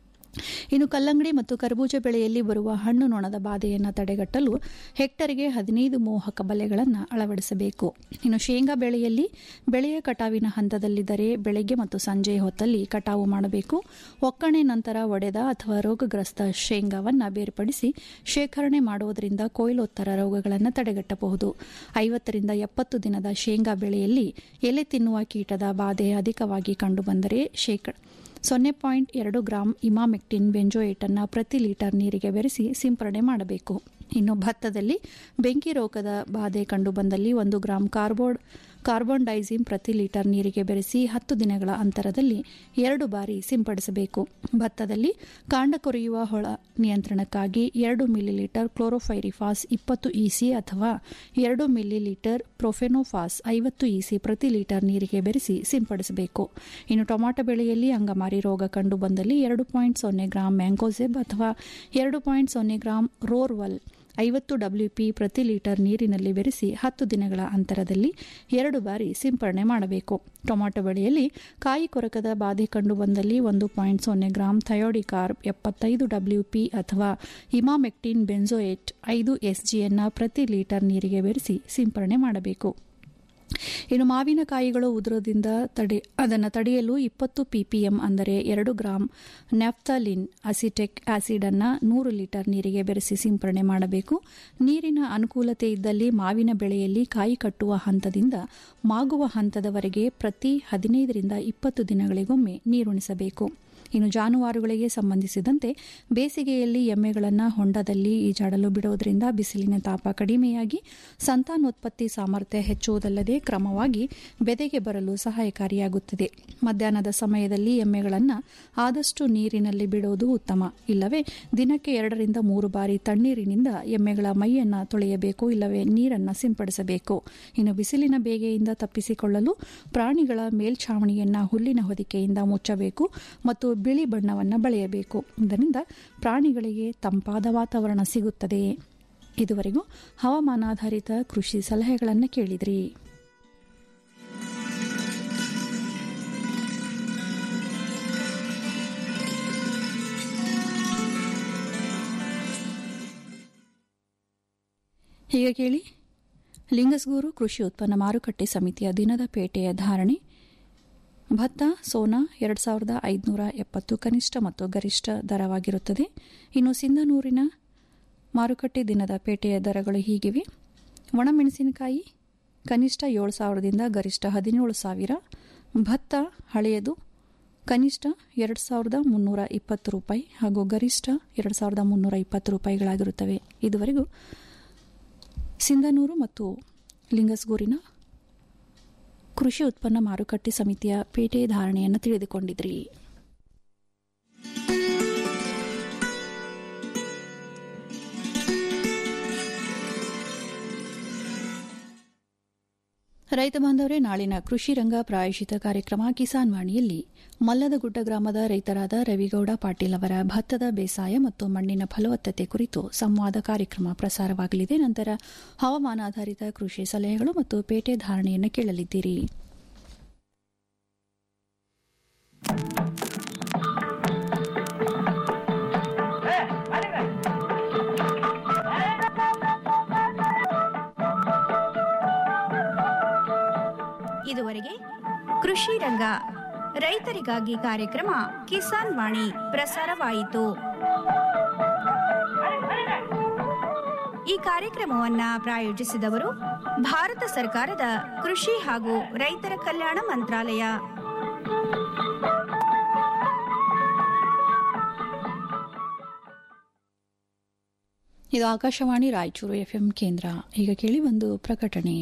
ಇನ್ನು ಕಲ್ಲಂಗಡಿ ಮತ್ತು ಕರ್ಬೂಜ ಬೆಳೆಯಲ್ಲಿ ಬರುವ ಹಣ್ಣು ನೊಣದ ಬಾಧೆಯನ್ನು ತಡೆಗಟ್ಟಲು ಹೆಕ್ಟರ್ಗೆ ಹದಿನೈದು ಮೋಹಕ ಬಲೆಗಳನ್ನು ಅಳವಡಿಸಬೇಕು ಇನ್ನು ಶೇಂಗಾ ಬೆಳೆಯಲ್ಲಿ ಬೆಳೆಯ ಕಟಾವಿನ ಹಂತದಲ್ಲಿದ್ದರೆ ಬೆಳಗ್ಗೆ ಮತ್ತು ಸಂಜೆ ಹೊತ್ತಲ್ಲಿ ಕಟಾವು ಮಾಡಬೇಕು ಒಕ್ಕಣೆ ನಂತರ ಒಡೆದ ಅಥವಾ ರೋಗಗ್ರಸ್ತ ಶೇಂಗಾವನ್ನು ಬೇರ್ಪಡಿಸಿ ಶೇಖರಣೆ ಮಾಡುವುದರಿಂದ ಕೊಯ್ಲೋತ್ತರ ರೋಗಗಳನ್ನು ತಡೆಗಟ್ಟಬಹುದು ಐವತ್ತರಿಂದ ಎಪ್ಪತ್ತು ದಿನದ ಶೇಂಗಾ ಬೆಳೆಯಲ್ಲಿ ಎಲೆ ತಿನ್ನುವ ಕೀಟದ ಬಾಧೆ ಅಧಿಕವಾಗಿ ಕಂಡುಬಂದರೆ ಶೇಕಡ ಸೊನ್ನೆ ಪಾಯಿಂಟ್ ಎರಡು ಗ್ರಾಂ ಇಮಾಮೆಕ್ಟಿನ್ ಬೆಂಜೋಯೇಟನ್ನು ಪ್ರತಿ ಲೀಟರ್ ನೀರಿಗೆ ಬೆರೆಸಿ ಸಿಂಪರಣೆ ಮಾಡಬೇಕು ಇನ್ನು ಭತ್ತದಲ್ಲಿ ಬೆಂಕಿ ರೋಗದ ಬಾಧೆ ಕಂಡುಬಂದಲ್ಲಿ ಒಂದು ಗ್ರಾಂ ಕಾರ್ಬೋಡ್ ಕಾರ್ಬನ್ ಡೈಸಿಮ್ ಪ್ರತಿ ಲೀಟರ್ ನೀರಿಗೆ ಬೆರೆಸಿ ಹತ್ತು ದಿನಗಳ ಅಂತರದಲ್ಲಿ ಎರಡು ಬಾರಿ ಸಿಂಪಡಿಸಬೇಕು ಭತ್ತದಲ್ಲಿ ಕಾಂಡ ಕೊರೆಯುವ ಹೊಳ ನಿಯಂತ್ರಣಕ್ಕಾಗಿ ಎರಡು ಮಿಲಿಲೀಟರ್ ಕ್ಲೋರೋಫೈರಿಫಾಸ್ ಇಪ್ಪತ್ತು ಇಸಿ ಅಥವಾ ಎರಡು ಮಿಲಿಲೀಟರ್ ಪ್ರೊಫೆನೋಫಾಸ್ ಐವತ್ತು ಇಸಿ ಪ್ರತಿ ಲೀಟರ್ ನೀರಿಗೆ ಬೆರೆಸಿ ಸಿಂಪಡಿಸಬೇಕು ಇನ್ನು ಟೊಮಾಟೊ ಬೆಳೆಯಲ್ಲಿ ಅಂಗಮಾರಿ ರೋಗ ಕಂಡುಬಂದಲ್ಲಿ ಎರಡು ಪಾಯಿಂಟ್ ಸೊನ್ನೆ ಗ್ರಾಂ ಮ್ಯಾಂಗೋಸೆಬ್ ಅಥವಾ ಎರಡು ಪಾಯಿಂಟ್ ಸೊನ್ನೆ ಗ್ರಾಂ ರೋರ್ವಲ್ ಐವತ್ತು ಡಬ್ಲ್ಯೂಪಿ ಪ್ರತಿ ಲೀಟರ್ ನೀರಿನಲ್ಲಿ ಬೆರೆಸಿ ಹತ್ತು ದಿನಗಳ ಅಂತರದಲ್ಲಿ ಎರಡು ಬಾರಿ ಸಿಂಪರಣೆ ಮಾಡಬೇಕು ಟೊಮಾಟೊ ಬೆಳೆಯಲ್ಲಿ ಕಾಯಿ ಕೊರಕದ ಬಾಧೆ ಕಂಡುಬಂದಲ್ಲಿ ಒಂದು ಪಾಯಿಂಟ್ ಸೊನ್ನೆ ಗ್ರಾಂ ಥಯೋಡಿಕಾರ್ಬ್ ಎಪ್ಪತ್ತೈದು ಡಬ್ಲ್ಯೂಪಿ ಅಥವಾ ಇಮಾಮೆಕ್ಟಿನ್ ಬೆಂಜೋಯೇಟ್ ಐದು ಎಸ್ಜಿಯನ್ನು ಪ್ರತಿ ಲೀಟರ್ ನೀರಿಗೆ ಬೆರೆಸಿ ಸಿಂಪರಣೆ ಮಾಡಬೇಕು ಇನ್ನು ಮಾವಿನಕಾಯಿಗಳು ಉದುರದಿಂದ ತಡೆ ಅದನ್ನು ತಡೆಯಲು ಇಪ್ಪತ್ತು ಪಿಪಿಎಂ ಅಂದರೆ ಎರಡು ಗ್ರಾಂ ನ್ಯಾಫ್ತಾಲಿನ್ ಅಸಿಟೆಕ್ ಆಸಿಡ್ ಅನ್ನು ನೂರು ಲೀಟರ್ ನೀರಿಗೆ ಬೆರೆಸಿ ಸಿಂಪರಣೆ ಮಾಡಬೇಕು ನೀರಿನ ಅನುಕೂಲತೆ ಇದ್ದಲ್ಲಿ ಮಾವಿನ ಬೆಳೆಯಲ್ಲಿ ಕಾಯಿ ಕಟ್ಟುವ ಹಂತದಿಂದ ಮಾಗುವ ಹಂತದವರೆಗೆ ಪ್ರತಿ ಹದಿನೈದರಿಂದ ಇಪ್ಪತ್ತು ದಿನಗಳಿಗೊಮ್ಮೆ ನೀರುಣಿಸಬೇಕು ಇನ್ನು ಜಾನುವಾರುಗಳಿಗೆ ಸಂಬಂಧಿಸಿದಂತೆ ಬೇಸಿಗೆಯಲ್ಲಿ ಎಮ್ಮೆಗಳನ್ನು ಹೊಂಡದಲ್ಲಿ ಈಜಾಡಲು ಬಿಡುವುದರಿಂದ ಬಿಸಿಲಿನ ತಾಪ ಕಡಿಮೆಯಾಗಿ ಸಂತಾನೋತ್ಪತ್ತಿ ಸಾಮರ್ಥ್ಯ ಹೆಚ್ಚುವುದಲ್ಲದೆ ಕ್ರಮವಾಗಿ ಬೆದೆಗೆ ಬರಲು ಸಹಾಯಕಾರಿಯಾಗುತ್ತದೆ ಮಧ್ಯಾಹ್ನದ ಸಮಯದಲ್ಲಿ ಎಮ್ಮೆಗಳನ್ನು ಆದಷ್ಟು ನೀರಿನಲ್ಲಿ ಬಿಡುವುದು ಉತ್ತಮ ಇಲ್ಲವೇ ದಿನಕ್ಕೆ ಎರಡರಿಂದ ಮೂರು ಬಾರಿ ತಣ್ಣೀರಿನಿಂದ ಎಮ್ಮೆಗಳ ಮೈಯನ್ನು ತೊಳೆಯಬೇಕು ಇಲ್ಲವೇ ನೀರನ್ನು ಸಿಂಪಡಿಸಬೇಕು ಇನ್ನು ಬಿಸಿಲಿನ ಬೇಗೆಯಿಂದ ತಪ್ಪಿಸಿಕೊಳ್ಳಲು ಪ್ರಾಣಿಗಳ ಮೇಲ್ಛಾವಣಿಯನ್ನು ಹುಲ್ಲಿನ ಹೊದಿಕೆಯಿಂದ ಮುಚ್ಚಬೇಕು ಮತ್ತು ಬಿಳಿ ಬಣ್ಣವನ್ನು ಬಳೆಯಬೇಕು ಇದರಿಂದ ಪ್ರಾಣಿಗಳಿಗೆ ತಂಪಾದ ವಾತಾವರಣ ಸಿಗುತ್ತದೆ ಇದುವರೆಗೂ ಹವಾಮಾನಾಧಾರಿತ ಕೃಷಿ ಸಲಹೆಗಳನ್ನು ಕೇಳಿದ್ರಿ ಈಗ ಕೇಳಿ ಲಿಂಗಸ್ಗೂರು ಕೃಷಿ ಉತ್ಪನ್ನ ಮಾರುಕಟ್ಟೆ ಸಮಿತಿಯ ದಿನದ ಪೇಟೆಯ ಧಾರಣೆ ಭತ್ತ ಸೋನಾ ಎರಡು ಸಾವಿರದ ಐದುನೂರ ಎಪ್ಪತ್ತು ಕನಿಷ್ಠ ಮತ್ತು ಗರಿಷ್ಠ ದರವಾಗಿರುತ್ತದೆ ಇನ್ನು ಸಿಂಧನೂರಿನ ಮಾರುಕಟ್ಟೆ ದಿನದ ಪೇಟೆಯ ದರಗಳು ಹೀಗಿವೆ ಒಣಮೆಣಸಿನಕಾಯಿ ಕನಿಷ್ಠ ಏಳು ಸಾವಿರದಿಂದ ಗರಿಷ್ಠ ಹದಿನೇಳು ಸಾವಿರ ಭತ್ತ ಹಳೆಯದು ಕನಿಷ್ಠ ಎರಡು ಸಾವಿರದ ಮುನ್ನೂರ ಇಪ್ಪತ್ತು ರೂಪಾಯಿ ಹಾಗೂ ಗರಿಷ್ಠ ಎರಡು ಸಾವಿರದ ಮುನ್ನೂರ ಇಪ್ಪತ್ತು ರೂಪಾಯಿಗಳಾಗಿರುತ್ತವೆ ಇದುವರೆಗೂ ಸಿಂಧನೂರು ಮತ್ತು ಲಿಂಗಸ್ಗೂರಿನ ಕೃಷಿ ಉತ್ಪನ್ನ ಮಾರುಕಟ್ಟೆ ಸಮಿತಿಯ ಪೇಟೆ ಧಾರಣೆಯನ್ನು ತಿಳಿದುಕೊಂಡಿದ್ರಿ ರೈತ ಬಾಂಧವರೇ ನಾಳಿನ ಕೃಷಿ ರಂಗ ಪ್ರಾಯಶಿತ ಕಾರ್ಯಕ್ರಮ ಕಿಸಾನ್ ವಾಣಿಯಲ್ಲಿ ಮಲ್ಲದಗುಡ್ಡ ಗ್ರಾಮದ ರೈತರಾದ ರವಿಗೌಡ ಪಾಟೀಲ್ ಅವರ ಭತ್ತದ ಬೇಸಾಯ ಮತ್ತು ಮಣ್ಣಿನ ಫಲವತ್ತತೆ ಕುರಿತು ಸಂವಾದ ಕಾರ್ಯಕ್ರಮ ಪ್ರಸಾರವಾಗಲಿದೆ ನಂತರ ಹವಾಮಾನಾಧಾರಿತ ಕೃಷಿ ಸಲಹೆಗಳು ಮತ್ತು ಪೇಟೆ ಧಾರಣೆಯನ್ನು ಕೇಳಲಿದ್ದೀರಿ ಇದುವರೆಗೆ ಕೃಷಿ ರಂಗ ರೈತರಿಗಾಗಿ ಕಾರ್ಯಕ್ರಮ ಕಿಸಾನ್ ವಾಣಿ ಪ್ರಸಾರವಾಯಿತು ಈ ಕಾರ್ಯಕ್ರಮವನ್ನ ಪ್ರಾಯೋಜಿಸಿದವರು ಭಾರತ ಸರ್ಕಾರದ ಕೃಷಿ ಹಾಗೂ ರೈತರ ಕಲ್ಯಾಣ ಮಂತ್ರಾಲಯ ಇದು ಆಕಾಶವಾಣಿ ರಾಯಚೂರು ಎಫ್ಎಂ ಕೇಂದ್ರ ಈಗ ಕೇಳಿ ಒಂದು ಪ್ರಕಟಣೆ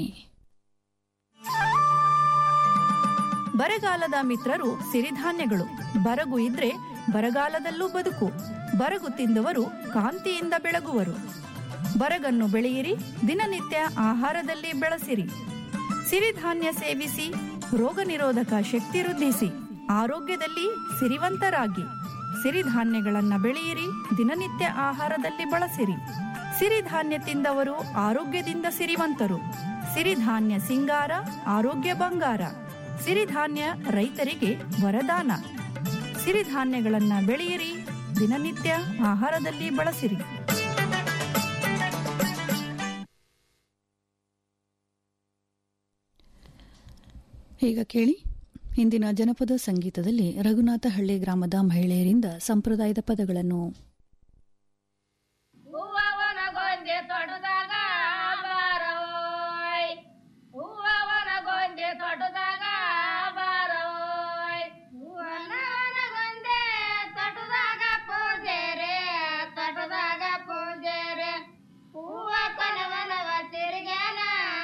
ಬರಗಾಲದ ಮಿತ್ರರು ಸಿರಿಧಾನ್ಯಗಳು ಬರಗು ಇದ್ರೆ ಬರಗಾಲದಲ್ಲೂ ಬದುಕು ಬರಗು ತಿಂದವರು ಕಾಂತಿಯಿಂದ ಬೆಳಗುವರು ಬರಗನ್ನು ಬೆಳೆಯಿರಿ ದಿನನಿತ್ಯ ಆಹಾರದಲ್ಲಿ ಬೆಳೆಸಿರಿ ಸಿರಿಧಾನ್ಯ ಸೇವಿಸಿ ರೋಗ ನಿರೋಧಕ ಶಕ್ತಿ ವೃದ್ಧಿಸಿ ಆರೋಗ್ಯದಲ್ಲಿ ಸಿರಿವಂತರಾಗಿ ಸಿರಿಧಾನ್ಯಗಳನ್ನ ಬೆಳೆಯಿರಿ ದಿನನಿತ್ಯ ಆಹಾರದಲ್ಲಿ ಬಳಸಿರಿ ಸಿರಿಧಾನ್ಯ ತಿಂದವರು ಆರೋಗ್ಯದಿಂದ ಸಿರಿವಂತರು ಸಿರಿಧಾನ್ಯ ಸಿಂಗಾರ ಆರೋಗ್ಯ ಬಂಗಾರ ಸಿರಿಧಾನ್ಯ ರೈತರಿಗೆ ವರದಾನ ಸಿರಿಧಾನ್ಯಗಳನ್ನ ಬೆಳೆಯಿರಿ ದಿನನಿತ್ಯ ಆಹಾರದಲ್ಲಿ ಬಳಸಿರಿ ಈಗ ಕೇಳಿ ಇಂದಿನ ಜನಪದ ಸಂಗೀತದಲ್ಲಿ ರಘುನಾಥಹಳ್ಳಿ ಗ್ರಾಮದ ಮಹಿಳೆಯರಿಂದ ಸಂಪ್ರದಾಯದ ಪದಗಳನ್ನು ಹೂವವನ ಗೊಂದೆ ತೊಟದಾಗ ಬಾರೋಯ್ ಹೂವವನ ಗೊಂದೆ ತೊಟದಾಗ ಬಾರೋಯ್ ಹೂವನವನ ಗೊಂದೆ ತೊಟದಾಗ ಪೂಜೆ ರೇ ತೊಟದಾಗ ಪೂಜೆ ರೇ ಹೂವ ಕೊನವನವ ತಿರುಗ್ಯಾನ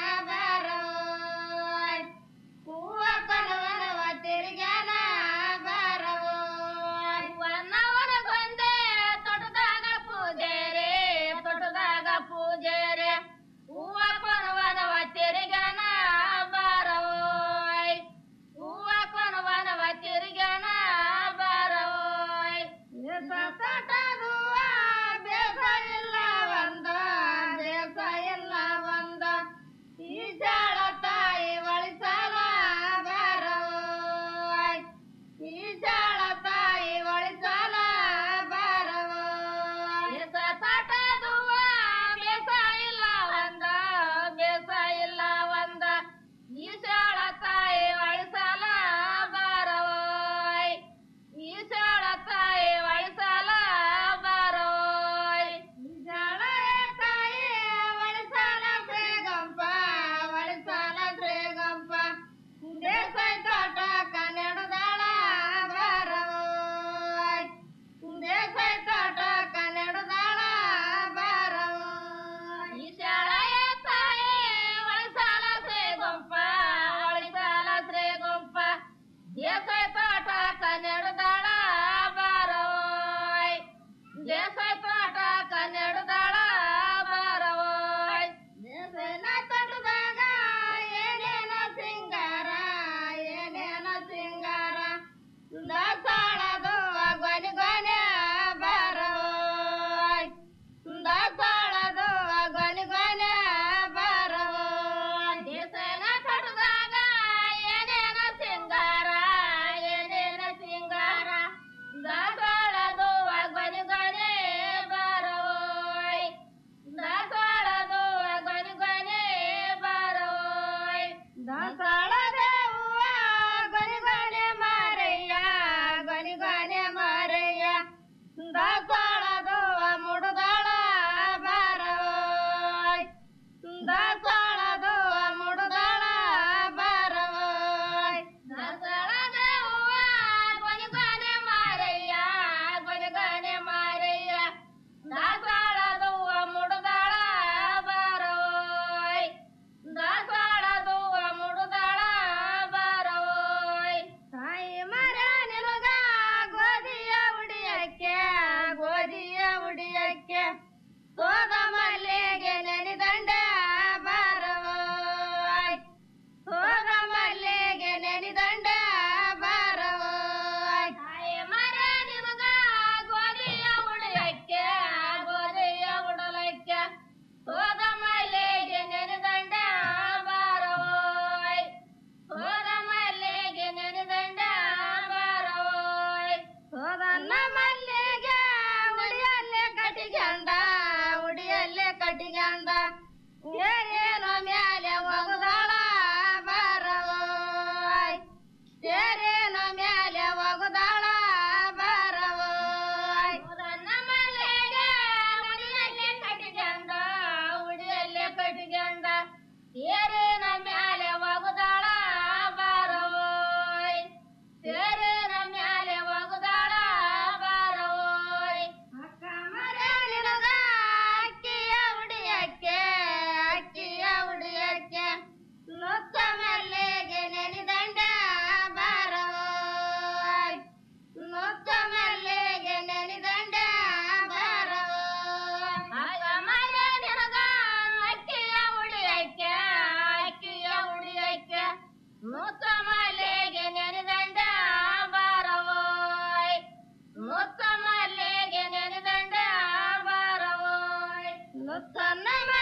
ಬಾರೋಯ್ ಹೂವ ಕೊನವನವ ತಿರುಗ್ಯಾನ ಬಾರೋಯ್ ಹೂವನವನ ಗೊಂದೆ ಮುತ್ತ ಮಲ್ಲಿಗೆ ನೆನೆದಂಡ ಬಾರವೋಯ್ ಮುತ್ತ ಮಲ್ಲಿಗೆ ನೆನೆದಂಡ ಬಾರವೋಯ್ ಮುತ್ತನ್ನ